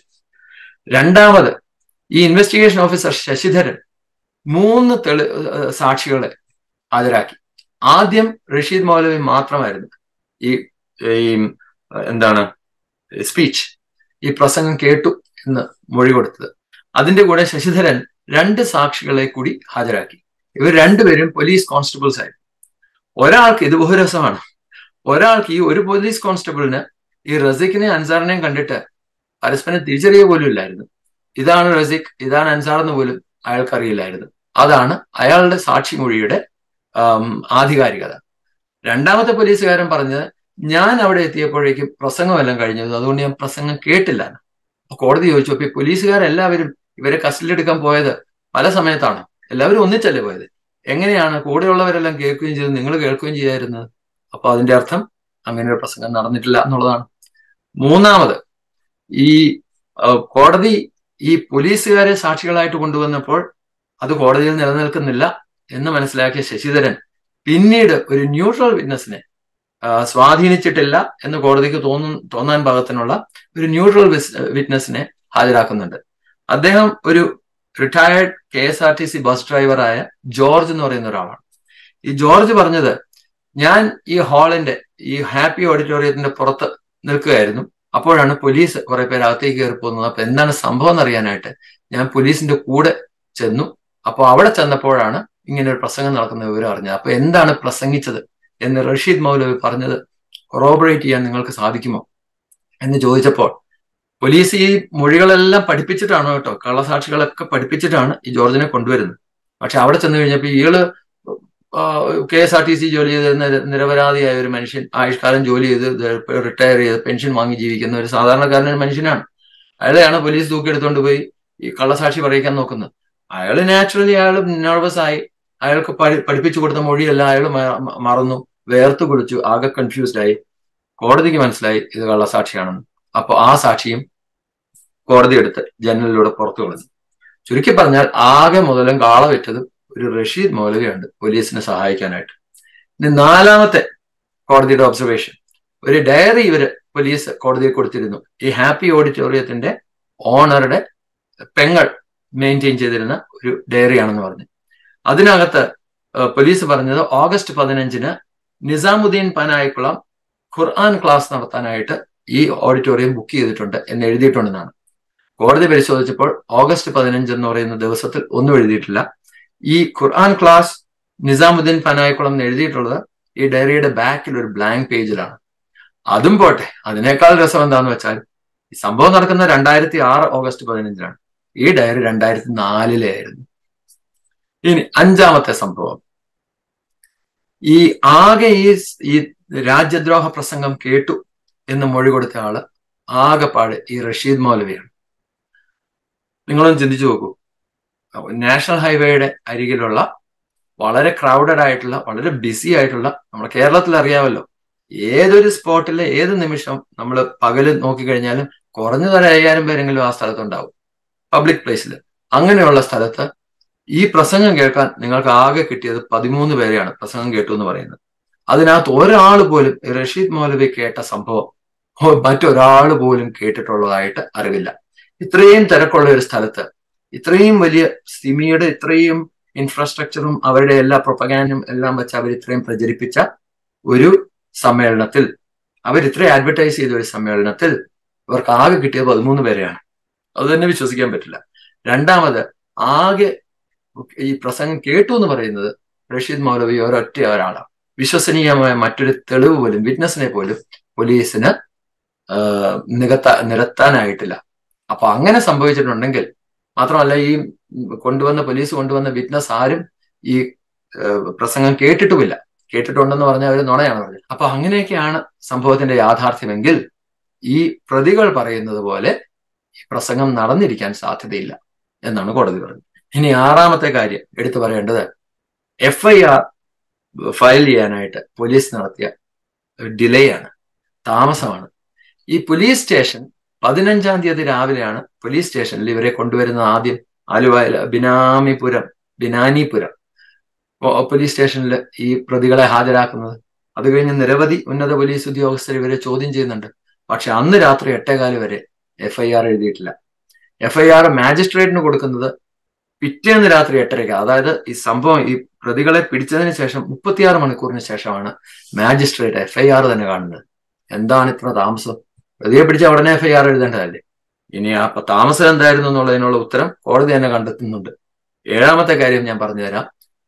രണ്ടാമത് ഈ ഇൻവെസ്റ്റിഗേഷൻ ഓഫീസർ ശശിധരൻ മൂന്ന് തെളി സാക്ഷികളെ ഹാജരാക്കി ആദ്യം റഷീദ് മൗലവി മാത്രമായിരുന്നു ഈ ഈ എന്താണ് സ്പീച്ച് ഈ പ്രസംഗം കേട്ടു എന്ന് മൊഴി കൊടുത്തത് അതിന്റെ കൂടെ ശശിധരൻ രണ്ട് സാക്ഷികളെ കൂടി ഹാജരാക്കി ഇവർ രണ്ടുപേരും പോലീസ് കോൺസ്റ്റബിൾസ് ആയിരുന്നു ഒരാൾക്ക് ഇത് ബഹുരസമാണ് ഒരാൾക്ക് ഈ ഒരു പോലീസ് കോൺസ്റ്റബിളിന് ഈ റസിഖിനെ അൻസാറിനെയും കണ്ടിട്ട് പരസ്പരം തിരിച്ചറിയ പോലും ഇല്ലായിരുന്നു ഇതാണ് റസിഖ് ഇതാണ് അൻസാർ എന്ന് പോലും അയാൾക്കറിയില്ലായിരുന്നു അതാണ് അയാളുടെ സാക്ഷി മൊഴിയുടെ ആധികാരികത രണ്ടാമത്തെ പോലീസുകാരൻ പറഞ്ഞത് ഞാൻ അവിടെ എത്തിയപ്പോഴേക്കും പ്രസംഗമെല്ലാം കഴിഞ്ഞത് അതുകൊണ്ട് ഞാൻ പ്രസംഗം കേട്ടില്ല കോടതി ചോദിച്ചു അപ്പൊ പോലീസുകാരെല്ലാവരും ഇവരെ കസ്റ്റഡിയിലെടുക്കാൻ പോയത് പല സമയത്താണ് എല്ലാവരും ഒന്നിച്ചല്ലേ പോയത് എങ്ങനെയാണ് കൂടെയുള്ളവരെല്ലാം കേൾക്കുകയും ചെയ്ത് നിങ്ങൾ കേൾക്കുകയും ചെയ്യായിരുന്നത് അപ്പൊ അതിന്റെ അർത്ഥം അങ്ങനെ ഒരു പ്രസംഗം നടന്നിട്ടില്ല എന്നുള്ളതാണ് മൂന്നാമത് ഈ കോടതി ഈ പോലീസുകാരെ സാക്ഷികളായിട്ട് കൊണ്ടുവന്നപ്പോൾ അത് കോടതിയിൽ നിലനിൽക്കുന്നില്ല എന്ന് മനസ്സിലാക്കിയ ശശിധരൻ പിന്നീട് ഒരു ന്യൂട്രൽ വിറ്റ്നസിനെ സ്വാധീനിച്ചിട്ടില്ല എന്ന് കോടതിക്ക് തോന്നു തോന്നാൻ പാകത്തിനുള്ള ഒരു ന്യൂട്രൽ വിറ്റ്നസിനെ ഹാജരാക്കുന്നുണ്ട് അദ്ദേഹം ഒരു retired K S R T C bus ഡ്രൈവറായ ജോർജ് എന്ന് പറയുന്ന ഒരാളാണ് ഈ ജോർജ് പറഞ്ഞത് ഞാൻ ഈ ഹാളിന്റെ ഈ ഹാപ്പി ഓഡിറ്റോറിയത്തിന്റെ പുറത്ത് നിൽക്കുകയായിരുന്നു അപ്പോഴാണ് പോലീസ് കുറെ പേര് അകത്തേക്ക് കയറി പോകുന്നത് അപ്പൊ എന്താണ് സംഭവം എന്നറിയാനായിട്ട് ഞാൻ പോലീസിന്റെ കൂടെ ചെന്നു അപ്പോൾ അവിടെ ചെന്നപ്പോഴാണ് ഇങ്ങനെ ഒരു പ്രസംഗം നടക്കുന്ന വിവരം അറിഞ്ഞത് അപ്പൊ എന്താണ് പ്രസംഗിച്ചത് എന്ന് റഷീദ് മൗലവി പറഞ്ഞത് കൊറോബറേറ്റ് ചെയ്യാൻ നിങ്ങൾക്ക് സാധിക്കുമോ എന്ന് ചോദിച്ചപ്പോൾ പോലീസ് ഈ മൊഴികളെല്ലാം പഠിപ്പിച്ചിട്ടാണ് കേട്ടോ കള്ളസാക്ഷികളൊക്കെ പഠിപ്പിച്ചിട്ടാണ് ഈ ജോർജിനെ കൊണ്ടുവരുന്നത് പക്ഷെ അവിടെ ചെന്ന് കഴിഞ്ഞപ്പോൾ ഇയാള് K S R T C ജോലി ചെയ്തിരുന്ന നിരപരാധിയായ ഒരു മനുഷ്യൻ ആയുഷ്കാലം ജോലി ചെയ്ത് റിട്ടയർ ചെയ്ത് പെൻഷൻ വാങ്ങി ജീവിക്കുന്ന ഒരു സാധാരണക്കാരൻ മനുഷ്യനാണ് അയാളെയാണ് പോലീസ് തൂക്കിയെടുത്തുകൊണ്ട് പോയി ഈ കള്ളസാക്ഷി പറയിക്കാൻ നോക്കുന്നത് അയാൾ നാച്ചുറലി അയാൾ നെർവസ് ആയി അയാൾക്ക് പഠിപ്പിച്ചു കൊടുത്ത മൊഴിയെല്ലാം അയാൾ മറന്നു വേർത്ത് കുളിച്ചു ആകെ കൺഫ്യൂസ്ഡ് ആയി കോടതിക്ക് മനസ്സിലായി ഇത് കള്ളസാക്ഷിയാണെന്ന് അപ്പൊ ആ സാക്ഷിയും കോടതി എടുത്ത് ജനലിലൂടെ പുറത്തു കളഞ്ഞു ചുരുക്കി പറഞ്ഞാൽ ആകെ മുതലും കാള വെച്ചതും ഒരു റഷീദ് മൗലവിയുണ്ട് പോലീസിനെ സഹായിക്കാനായിട്ട് ഇനി നാലാമത്തെ കോടതിയുടെ ഒബ്സർവേഷൻ ഒരു ഡയറി ഇവര് പോലീസ് കോടതിയിൽ കൊടുത്തിരുന്നു ഈ ഹാപ്പി ഓഡിറ്റോറിയത്തിന്റെ ഓണറുടെ പെങ്ങൾ മെയിൻറ്റെയിൻ ചെയ്തിരുന്ന ഒരു ഡയറിയാണെന്ന് പറഞ്ഞു അതിനകത്ത് പോലീസ് പറഞ്ഞത് ഓഗസ്റ്റ് പതിനഞ്ചിന് നിസാമുദ്ദീൻ പനായിക്കുളം ഖുർആൻ ക്ലാസ് നടത്താനായിട്ട് ഈ ഓഡിറ്റോറിയം ബുക്ക് ചെയ്തിട്ടുണ്ട് എന്ന് എഴുതിയിട്ടുണ്ടെന്നാണ് കോടതി പരിശോധിച്ചപ്പോൾ ഓഗസ്റ്റ് പതിനഞ്ച് എന്ന് പറയുന്ന ദിവസത്തിൽ ഒന്നും എഴുതിയിട്ടില്ല ഈ ഖുർആൻ ക്ലാസ് നിസാമുദ്ദീൻ പനായിക്കുളം എന്ന് എഴുതിയിട്ടുള്ളത് ഈ ഡയറിയുടെ ബാക്കിൽ ഒരു ബ്ലാങ്ക് പേജിലാണ് അതും പോട്ടെ അതിനേക്കാൾ രസം എന്താന്ന് വെച്ചാൽ ഈ സംഭവം നടക്കുന്ന രണ്ടായിരത്തി ആറ് ഓഗസ്റ്റ് പതിനഞ്ചിലാണ് ഈ ഡയറി രണ്ടായിരത്തി നാലിലെ ആയിരുന്നു ഇനി അഞ്ചാമത്തെ സംഭവം ഈ ആകെ ഈ ഈ രാജ്യദ്രോഹ പ്രസംഗം കേട്ടു എന്ന് മൊഴി കൊടുത്ത ആള് ആകെപ്പാട് ഈ റഷീദ് മൗലവിയാണ് നിങ്ങളൊന്ന് ചിന്തിച്ചു നോക്കൂ നാഷണൽ ഹൈവേയുടെ അരികിലുള്ള വളരെ ക്രൗഡഡ് ആയിട്ടുള്ള വളരെ ബിസി ആയിട്ടുള്ള നമ്മുടെ കേരളത്തിൽ അറിയാമല്ലോ ഏതൊരു സ്പോട്ടിലെ ഏത് നിമിഷം നമ്മൾ പകല് നോക്കിക്കഴിഞ്ഞാലും കുറഞ്ഞത് ഒരു അയ്യായിരം പേരെങ്കിലും ആ സ്ഥലത്തുണ്ടാവും പബ്ലിക് പ്ലേസിൽ അങ്ങനെയുള്ള സ്ഥലത്ത് ഈ പ്രസംഗം കേൾക്കാൻ നിങ്ങൾക്ക് ആകെ കിട്ടിയത് പതിമൂന്ന് പേരെയാണ് പ്രസംഗം കേട്ടു എന്ന് പറയുന്നത് അതിനകത്ത് ഒരാൾ പോലും റഷീദ് മൗലവി കേട്ട സംഭവം മറ്റൊരാൾ പോലും കേട്ടിട്ടുള്ളതായിട്ട് അറിവില്ല ഇത്രയും തിരക്കുള്ള ഒരു സ്ഥലത്ത് ഇത്രയും വലിയ സിമിയുടെ ഇത്രയും ഇൻഫ്രാസ്ട്രക്ചറും അവരുടെ എല്ലാ പ്രൊപ്പഗാനും എല്ലാം വെച്ച് അവർ ഇത്രയും പ്രചരിപ്പിച്ച ഒരു സമ്മേളനത്തിൽ അവർ ഇത്രയും അഡ്വർടൈസ് ചെയ്ത ഒരു സമ്മേളനത്തിൽ ഇവർക്ക് ആകെ കിട്ടിയത് പതിമൂന്ന് പേരെയാണ് അത് തന്നെ വിശ്വസിക്കാൻ പറ്റില്ല രണ്ടാമത് ആകെ ഈ പ്രസംഗം കേട്ടു എന്ന് പറയുന്നത് റഷീദ് മൗലവി ഒരൊറ്റ ഒരാളാണ് വിശ്വസനീയമായ മറ്റൊരു തെളിവ് പോലും വിറ്റ്നസിനെ പോലും പോലീസിന് നികത്ത നിരത്താനായിട്ടില്ല അപ്പൊ അങ്ങനെ സംഭവിച്ചിട്ടുണ്ടെങ്കിൽ മാത്രമല്ല ഈ കൊണ്ടുവന്ന പോലീസ് കൊണ്ടുവന്ന വിറ്റ്നസ് ആരും ഈ പ്രസംഗം കേട്ടിട്ടുമില്ല കേട്ടിട്ടുണ്ടെന്ന് പറഞ്ഞാൽ അവർ നുണയാണ് പറഞ്ഞത് അപ്പൊ അങ്ങനെയൊക്കെയാണ് സംഭവത്തിന്റെ യാഥാർത്ഥ്യമെങ്കിൽ ഈ പ്രതികൾ പറയുന്നത് പോലെ ഈ പ്രസംഗം നടന്നിരിക്കാൻ സാധ്യതയില്ല എന്നാണ് കോടതി പറഞ്ഞത് ഇനി ആറാമത്തെ കാര്യം എടുത്തു പറയേണ്ടത് എഫ് ഐ ആർ ഫയൽ ചെയ്യാനായിട്ട് പോലീസ് നടത്തിയ ഡിലേ ആണ് താമസമാണ് ഈ പോലീസ് സ്റ്റേഷൻ പതിനഞ്ചാം തീയതി രാവിലെയാണ് പോലീസ് സ്റ്റേഷനിൽ ഇവരെ കൊണ്ടുവരുന്നത് ആദ്യം ആലുവയിൽ ബിനാമിപുരം ബിനാനിപുരം പോലീസ് സ്റ്റേഷനിൽ ഈ പ്രതികളെ ഹാജരാക്കുന്നത് അത് കഴിഞ്ഞ് നിരവധി ഉന്നത പോലീസ് ഉദ്യോഗസ്ഥർ ഇവരെ ചോദ്യം ചെയ്യുന്നുണ്ട് പക്ഷെ അന്ന് രാത്രി എട്ടേകാല് വരെ എഫ് ഐ ആർ എഴുതിയിട്ടില്ല എഫ് ഐ ആർ മാജിസ്ട്രേറ്റിന് കൊടുക്കുന്നത് പിറ്റേന്ന് രാത്രി എട്ടരയ്ക്ക് അതായത് ഈ സംഭവം ഈ പ്രതികളെ പിടിച്ചതിന് ശേഷം മുപ്പത്തിയാറ് മണിക്കൂറിന് ശേഷമാണ് മാജിസ്ട്രേറ്റ് എഫ് ഐ ആർ തന്നെ കാണുന്നത് എന്താണ് ഇത്ര താമസം പ്രതിയെ പിടിച്ച ഉടനെ എഫ് ഐ ആർ എഴുതേണ്ടതല്ലേ ഇനി ആ താമസം എന്തായിരുന്നു എന്നുള്ളതിനുള്ള ഉത്തരം കോടതി തന്നെ കണ്ടെത്തുന്നുണ്ട് ഏഴാമത്തെ കാര്യം ഞാൻ പറഞ്ഞുതരാം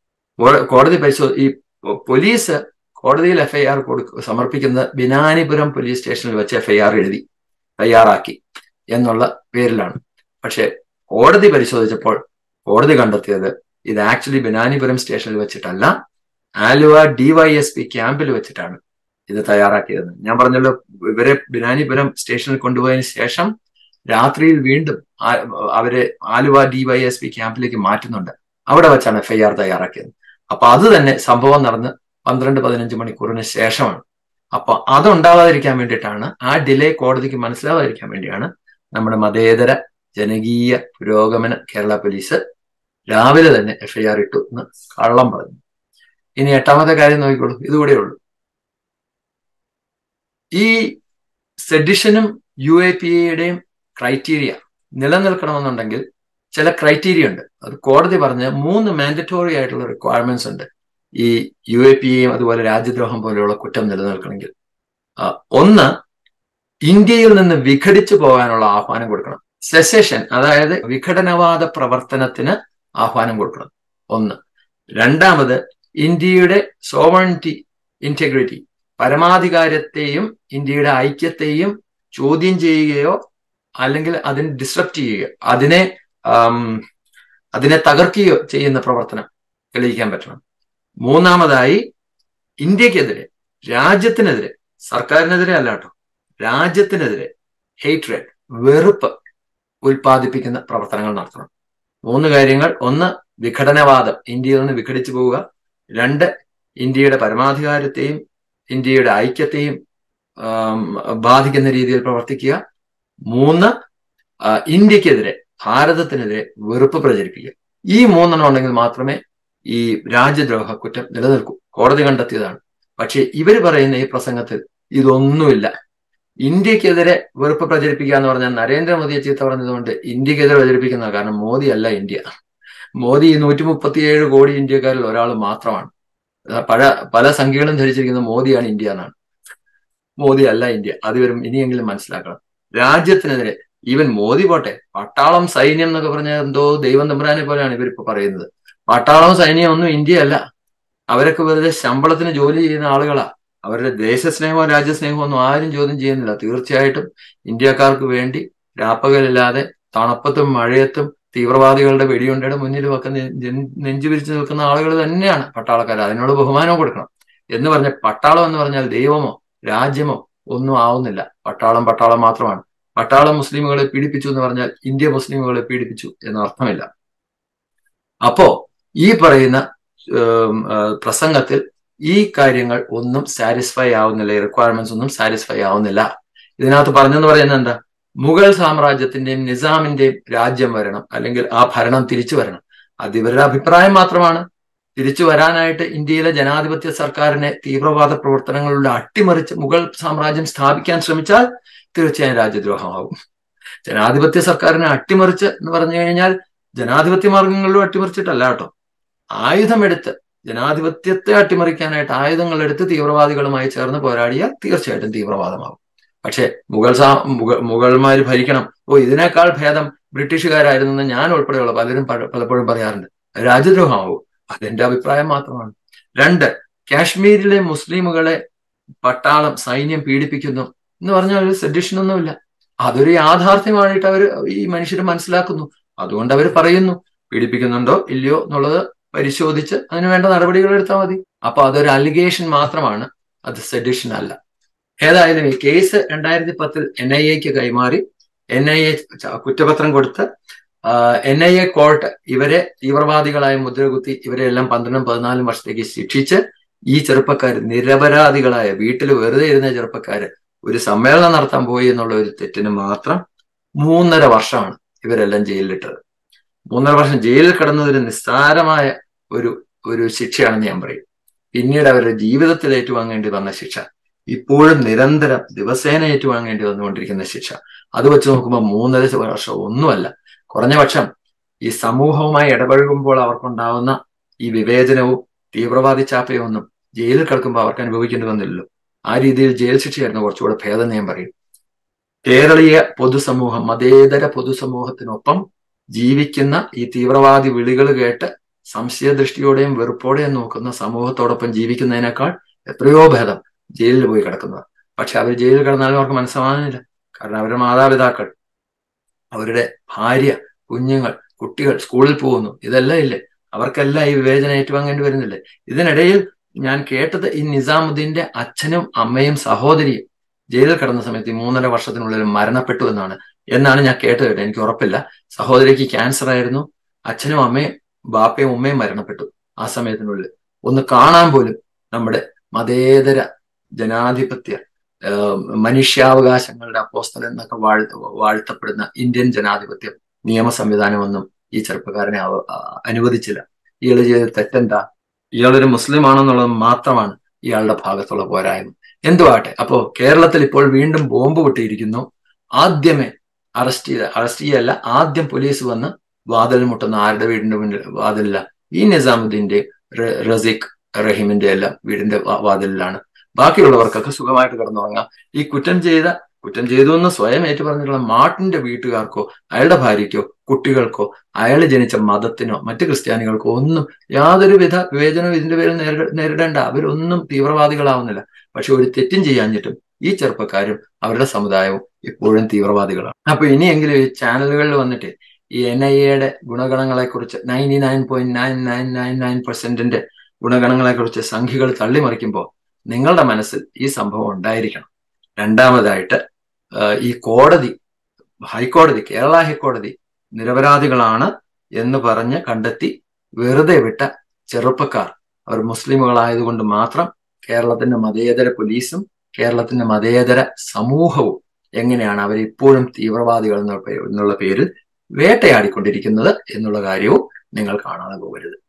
കോടതി പരിശോ ഈ പോലീസ് കോടതിയിൽ എഫ് ഐ ആർ കൊടുക്ക സമർപ്പിക്കുന്നത് ബിനാനിപുരം പോലീസ് സ്റ്റേഷനിൽ വെച്ച് എഫ് ഐ ആർ എഴുതി തയ്യാറാക്കി എന്നുള്ള പേരിലാണ് പക്ഷെ കോടതി പരിശോധിച്ചപ്പോൾ കോടതി കണ്ടെത്തിയത് ഇത് ആക്ച്വലി ബിനാനിപുരം സ്റ്റേഷനിൽ വെച്ചിട്ടല്ല ആലുവ ഡിവൈഎസ്പി ക്യാമ്പിൽ വെച്ചിട്ടാണ് ഇത് തയ്യാറാക്കിയത് ഞാൻ പറഞ്ഞല്ലോ ഇവരെ ബിനാനിപുരം സ്റ്റേഷനിൽ കൊണ്ടുപോയതിനു ശേഷം രാത്രിയിൽ വീണ്ടും അവരെ ആലുവ ഡിവൈഎസ്പി ക്യാമ്പിലേക്ക് മാറ്റുന്നുണ്ട് അവിടെ വെച്ചാണ് എഫ് ഐ ആർ തയ്യാറാക്കിയത് അപ്പൊ അത് തന്നെ സംഭവം നടന്ന് പന്ത്രണ്ട് പതിനഞ്ച് മണിക്കൂറിന് ശേഷമാണ് അപ്പൊ അതുണ്ടാവാതിരിക്കാൻ വേണ്ടിയിട്ടാണ് ആ ഡിലേ കോടതിക്ക് മനസ്സിലാവാതിരിക്കാൻ വേണ്ടിയാണ് നമ്മുടെ മതേതര ജനകീയ പുരോഗമന കേരള പോലീസ് രാവിലെ തന്നെ എഫ് ഐ ആർ ഇട്ടു എന്ന് കള്ളം പറഞ്ഞു ഇനി എട്ടാമത്തെ കാര്യം നോക്കിക്കോളൂ ഇതുകൂടെ ഉള്ളൂ ഈ സെഡിഷനും യു എ പി എയുടെയും ക്രൈറ്റീരിയ നിലനിൽക്കണമെന്നുണ്ടെങ്കിൽ ചില ക്രൈറ്റീരിയ ഉണ്ട് അത് കോടതി പറഞ്ഞ മൂന്ന് മാൻഡറ്റോറി ആയിട്ടുള്ള റിക്വയർമെന്റ്സ് ഉണ്ട് ഈ യു എ പി എയും അതുപോലെ രാജ്യദ്രോഹം പോലെയുള്ള കുറ്റം നിലനിൽക്കണമെങ്കിൽ ഒന്ന് ഇന്ത്യയിൽ നിന്ന് വിഘടിച്ചു പോകാനുള്ള ആഹ്വാനം കൊടുക്കണം സെസേഷൻ അതായത് വിഘടനവാദ പ്രവർത്തനത്തിന് ആഹ്വാനം കൊടുക്കണം ഒന്ന് രണ്ടാമത് ഇന്ത്യയുടെ സോവണിറ്റി ഇന്റഗ്രിറ്റി പരമാധികാരത്തെയും ഇന്ത്യയുടെ ഐക്യത്തെയും ചോദ്യം ചെയ്യുകയോ അല്ലെങ്കിൽ അതിനെ ഡിസ്ട്രപ്റ്റ് ചെയ്യുകയോ അതിനെ അതിനെ തകർക്കുകയോ ചെയ്യുന്ന പ്രവർത്തനം തെളിയിക്കാൻ പറ്റണം മൂന്നാമതായി ഇന്ത്യക്കെതിരെ രാജ്യത്തിനെതിരെ സർക്കാരിനെതിരെ അല്ല കേട്ടോ രാജ്യത്തിനെതിരെ ഹെയ്റ്റ്രേഡ് വെറുപ്പ് ഉൽപ്പാദിപ്പിക്കുന്ന പ്രവർത്തനങ്ങൾ നടത്തണം മൂന്ന് കാര്യങ്ങൾ ഒന്ന് വിഘടനവാദം ഇന്ത്യയിൽ നിന്ന് വിഘടിച്ചു പോവുക രണ്ട് ഇന്ത്യയുടെ പരമാധികാരത്തെയും ഇന്ത്യയുടെ ഐക്യത്തെയും ബാധിക്കുന്ന രീതിയിൽ പ്രവർത്തിക്കുക മൂന്ന് ഇന്ത്യക്കെതിരെ ഭാരതത്തിനെതിരെ വെറുപ്പ് പ്രചരിപ്പിക്കുക ഈ മൂന്നെണ്ണം ഉണ്ടെങ്കിൽ മാത്രമേ ഈ രാജ്യദ്രോഹ കുറ്റം നിലനിൽക്കൂ കോടതി കണ്ടെത്തിയതാണ് പക്ഷെ ഇവർ പറയുന്ന ഈ പ്രസംഗത്തിൽ ഇതൊന്നുമില്ല ഇന്ത്യക്കെതിരെ വെറുപ്പ് പ്രചരിപ്പിക്കുക എന്ന് പറഞ്ഞാൽ നരേന്ദ്രമോദിയെ ചീത്ത പറഞ്ഞതുകൊണ്ട് ഇന്ത്യക്കെതിരെ പ്രചരിപ്പിക്കുന്ന കാരണം മോദി അല്ല ഇന്ത്യ മോദി നൂറ്റി മുപ്പത്തിയേഴ് കോടി ഇന്ത്യക്കാരിൽ ഒരാൾ മാത്രമാണ് പല പല സംഖ്യകളും ധരിച്ചിരിക്കുന്ന മോദിയാണ് ഇന്ത്യ എന്നാണ് മോദി അല്ല ഇന്ത്യ അത് വരും ഇനിയെങ്കിലും മനസ്സിലാക്കണം രാജ്യത്തിനെതിരെ ഈവൻ മോദി പോട്ടെ പട്ടാളം സൈന്യം എന്നൊക്കെ പറഞ്ഞാൽ എന്തോ ദൈവം തമ്പുരാനെ പോലെയാണ് ഇവരിപ്പോ പറയുന്നത് പട്ടാളവും സൈന്യം ഒന്നും ഇന്ത്യ അല്ല അവരൊക്കെ വെറുതെ ശമ്പളത്തിന് ജോലി ചെയ്യുന്ന ആളുകളാ അവരുടെ ദേശസ്നേഹമോ രാജ്യസ്നേഹമോ ഒന്നും ആരും ചോദ്യം ചെയ്യുന്നില്ല തീർച്ചയായിട്ടും ഇന്ത്യക്കാർക്ക് വേണ്ടി രാപ്പകലില്ലാതെ തണുപ്പത്തും മഴയത്തും തീവ്രവാദികളുടെ വെടിയുണ്ടയുടെ മുന്നിലും ഒക്കെ നെഞ്ചു വിരിച്ചു നിൽക്കുന്ന ആളുകൾ തന്നെയാണ് പട്ടാളക്കാർ അതിനോട് ബഹുമാനവും കൊടുക്കണം എന്ന് പറഞ്ഞ പട്ടാളം എന്ന് പറഞ്ഞാൽ ദൈവമോ രാജ്യമോ ഒന്നും ആവുന്നില്ല പട്ടാളം പട്ടാളം മാത്രമാണ് പട്ടാളം മുസ്ലിമുകളെ പീഡിപ്പിച്ചു എന്ന് പറഞ്ഞാൽ ഇന്ത്യ മുസ്ലിമുകളെ പീഡിപ്പിച്ചു എന്ന അർത്ഥമില്ല അപ്പോ ഈ പറയുന്ന പ്രസംഗത്തിൽ ഈ കാര്യങ്ങൾ ഒന്നും സാറ്റിസ്ഫൈ ആവുന്നില്ല ഈ റിക്വയർമെന്റ്സ് ഒന്നും സാറ്റിസ്ഫൈ ആവുന്നില്ല ഇതിനകത്ത് പറഞ്ഞെന്ന് പറയുന്നത് എന്താ മുഗൾ സാമ്രാജ്യത്തിന്റെയും നിസാമിന്റെയും രാജ്യം വരണം അല്ലെങ്കിൽ ആ ഭരണം തിരിച്ചു വരണം അത് ഇവരുടെ അഭിപ്രായം മാത്രമാണ് തിരിച്ചു വരാനായിട്ട് ഇന്ത്യയിലെ ജനാധിപത്യ സർക്കാരിനെ തീവ്രവാദ പ്രവർത്തനങ്ങളിലൂടെ അട്ടിമറിച്ച് മുഗൾ സാമ്രാജ്യം സ്ഥാപിക്കാൻ ശ്രമിച്ചാൽ തീർച്ചയായും രാജ്യദ്രോഹമാവും ജനാധിപത്യ സർക്കാരിനെ അട്ടിമറിച്ച് എന്ന് പറഞ്ഞു കഴിഞ്ഞാൽ ജനാധിപത്യ മാർഗങ്ങളിലും അട്ടിമറിച്ചിട്ടല്ല കേട്ടോ ആയുധമെടുത്ത് ജനാധിപത്യത്തെ അട്ടിമറിക്കാനായിട്ട് ആയുധങ്ങൾ എടുത്ത് തീവ്രവാദികളുമായി ചേർന്ന് പോരാടിയാൽ തീർച്ചയായിട്ടും തീവ്രവാദമാകും പക്ഷേ മുഗൾ സാ മുഗൾ മുഗൾമാർ ഭരിക്കണം ഓ ഇതിനേക്കാൾ ഭേദം ബ്രിട്ടീഷുകാരായിരുന്നെന്ന് ഞാൻ ഉൾപ്പെടെയുള്ള പലരും പലപ്പോഴും പറയാറുണ്ട് രാജ്യദ്രോഹമാവും അതെന്റെ അഭിപ്രായം മാത്രമാണ് രണ്ട് കാശ്മീരിലെ മുസ്ലിമുകളെ പട്ടാളം സൈന്യം പീഡിപ്പിക്കുന്നു എന്ന് പറഞ്ഞാൽ ഒരു സെഡിഷൻ ഒന്നുമില്ല അതൊരു യാഥാർത്ഥ്യമായിട്ട് അവർ ഈ മനുഷ്യർ മനസ്സിലാക്കുന്നു അതുകൊണ്ട് അവർ പറയുന്നു പീഡിപ്പിക്കുന്നുണ്ടോ ഇല്ലയോ എന്നുള്ളത് പരിശോധിച്ച് അതിന് വേണ്ട നടപടികൾ എടുത്താൽ മതി അപ്പൊ അതൊരു അലിഗേഷൻ മാത്രമാണ് അത് സെഡിഷൻ അല്ല ഏതായാലും ഈ കേസ് രണ്ടായിരത്തി പത്തിൽ എൻ ഐ എക്ക് കൈമാറി എൻ ഐ എ കുറ്റപത്രം കൊടുത്ത് എൻ ഐ എ കോർട്ട് ഇവരെ തീവ്രവാദികളായ മുദ്രകുത്തി ഇവരെ എല്ലാം പന്ത്രണ്ടും പതിനാലും വർഷത്തേക്ക് ശിക്ഷിച്ച് ഈ ചെറുപ്പക്കാർ നിരപരാധികളായ വീട്ടിൽ വെറുതെ ഇരുന്ന ചെറുപ്പക്കാര് ഒരു സമ്മേളനം നടത്താൻ പോയി എന്നുള്ള ഒരു തെറ്റിന് മാത്രം മൂന്നര വർഷമാണ് ഇവരെല്ലാം ജയിലിലിട്ടത് മൂന്നര വർഷം ജയിലിൽ കിടന്നതൊരു നിസ്സാരമായ ഒരു ഒരു ശിക്ഷയാണെന്ന് ഞാൻ പറയും പിന്നീട് അവരുടെ ജീവിതത്തിൽ ഏറ്റുവാങ്ങേണ്ടി വന്ന ശിക്ഷ ഇപ്പോഴും നിരന്തരം ദിവസേന ഏറ്റുവാങ്ങേണ്ടി വന്നുകൊണ്ടിരിക്കുന്ന ശിക്ഷ അത് വെച്ച് നോക്കുമ്പോൾ മൂന്നര വർഷം ഒന്നുമല്ല കുറഞ്ഞ പക്ഷം ഈ സമൂഹവുമായി ഇടപഴകുമ്പോൾ അവർക്കുണ്ടാവുന്ന ഈ വിവേചനവും തീവ്രവാദി ചാപ്പയും ഒന്നും ജയിലിൽ കിടക്കുമ്പോൾ അവർക്ക് അനുഭവിക്കേണ്ടി വന്നില്ലല്ലോ ആ രീതിയിൽ ജയിൽ ശിക്ഷയായിരുന്നു കുറച്ചുകൂടെ ഭേദം ഞാൻ പറയും കേരളീയ പൊതുസമൂഹം മതേതര പൊതുസമൂഹത്തിനൊപ്പം ജീവിക്കുന്ന ഈ തീവ്രവാദി വിളികൾ കേട്ട് സംശയദൃഷ്ടിയോടെയും വെറുപ്പോടെയും നോക്കുന്ന സമൂഹത്തോടൊപ്പം ജീവിക്കുന്നതിനേക്കാൾ എത്രയോ ഭേദം ജയിലിൽ പോയി കിടക്കുന്നത് പക്ഷെ അവർ ജയിലിൽ കിടന്നാലും അവർക്ക് മനസ്സമാധാനമില്ല കാരണം അവരുടെ മാതാപിതാക്കൾ അവരുടെ ഭാര്യ കുഞ്ഞുങ്ങൾ കുട്ടികൾ സ്കൂളിൽ പോകുന്നു ഇതെല്ലാം ഇല്ലേ അവർക്കെല്ലാം ഈ വിവേചനം ഏറ്റുവാങ്ങേണ്ടി വരുന്നില്ലേ ഇതിനിടയിൽ ഞാൻ കേട്ടത് ഈ നിസാമുദ്ദീന്റെ അച്ഛനും അമ്മയും സഹോദരിയും ജയിലിൽ കിടന്ന സമയത്ത് ഈ മൂന്നര വർഷത്തിനുള്ളിൽ മരണപ്പെട്ടു എന്നാണ് എന്നാണ് ഞാൻ കേട്ടത് കേട്ടോ എനിക്ക് ഉറപ്പില്ല സഹോദരിക്ക് ക്യാൻസർ ആയിരുന്നു അച്ഛനും അമ്മയും ബാപ്പയും ഉമ്മയും മരണപ്പെട്ടു ആ സമയത്തിനുള്ളിൽ ഒന്ന് കാണാൻ പോലും നമ്മുടെ മതേതര ജനാധിപത്യ മനുഷ്യാവകാശങ്ങളുടെ അപ്പോസ്തലൻ എന്നൊക്കെ വാഴ് വാഴ്ത്തപ്പെടുന്ന ഇന്ത്യൻ ജനാധിപത്യ നിയമ സംവിധാനമൊന്നും ഈ ചെറുപ്പക്കാരനെ അനുവദിച്ചില്ല ഇയാൾ ചെയ്ത തെറ്റെന്താ ഇയാളൊരു മുസ്ലിം ആണെന്നുള്ളത് മാത്രമാണ് ഇയാളുടെ ഭാഗത്തുള്ള പോരായ്മ എന്തുവാട്ടെ അപ്പോ കേരളത്തിൽ ഇപ്പോൾ വീണ്ടും ബോംബ് പൊട്ടിയിരിക്കുന്നു ആദ്യമേ അറസ്റ്റ് ചെയ്ത അറസ്റ്റ് ചെയ്യല്ല ആദ്യം പോലീസ് വന്ന് വാതിൽ മുട്ടുന്ന ആരുടെ വീടിന്റെ മുന്നിൽ വാതിലില്ല ഈ നിസാമുദ്ദീന്റെ റസീഖ് റഹീമിന്റെ എല്ലാം വീടിന്റെ വാതിലിലാണ് ബാക്കിയുള്ളവർക്കൊക്കെ സുഖമായിട്ട് കിടന്നുറങ്ങാം ഈ കുറ്റം ചെയ്ത കുറ്റം ചെയ്തു എന്ന് സ്വയം ഏറ്റു പറഞ്ഞിട്ടുള്ള മാർട്ടിന്റെ വീട്ടുകാർക്കോ അയാളുടെ ഭാര്യയ്ക്കോ കുട്ടികൾക്കോ അയാൾ ജനിച്ച മതത്തിനോ മറ്റു ക്രിസ്ത്യാനികൾക്കോ ഒന്നും യാതൊരു വിധ വിവേചനവും ഇതിന്റെ പേരിൽ നേരിടേണ്ട അവരൊന്നും തീവ്രവാദികളാവുന്നില്ല പക്ഷെ ഒരു തെറ്റും ചെയ്യാഞ്ഞിട്ടും ഈ ചെറുപ്പക്കാരും അവരുടെ സമുദായവും ഇപ്പോഴും തീവ്രവാദികളാണ് അപ്പൊ ഇനിയെങ്കിലും ഈ ചാനലുകളിൽ വന്നിട്ട് ഈ എൻ ഐ എയുടെ ഗുണഗണങ്ങളെ കുറിച്ച് ninety nine point nine nine nine nine പെർസെന്റിന്റെ ഗുണഗണങ്ങളെ കുറിച്ച് സംഖ്യകൾ തള്ളിമറിക്കുമ്പോൾ നിങ്ങളുടെ മനസ്സിൽ ഈ സംഭവം ഉണ്ടായിരിക്കണം രണ്ടാമതായിട്ട് ഈ കോടതി ഹൈക്കോടതി കേരള ഹൈക്കോടതി നിരപരാധികളാണ് എന്ന് പറഞ്ഞ് കണ്ടെത്തി വെറുതെ വിട്ട ചെറുപ്പക്കാർ അവർ മുസ്ലിമുകളായതുകൊണ്ട് മാത്രം കേരളത്തിന്റെ മതേതര പോലീസും കേരളത്തിന്റെ മതേതര സമൂഹവും എങ്ങനെയാണ് അവരിപ്പോഴും തീവ്രവാദികൾ എന്നുള്ള പേരിൽ വേട്ടയാടിക്കൊണ്ടിരിക്കുന്നത് എന്നുള്ള കാര്യവും നിങ്ങൾ കാണാതെ പോകരുത്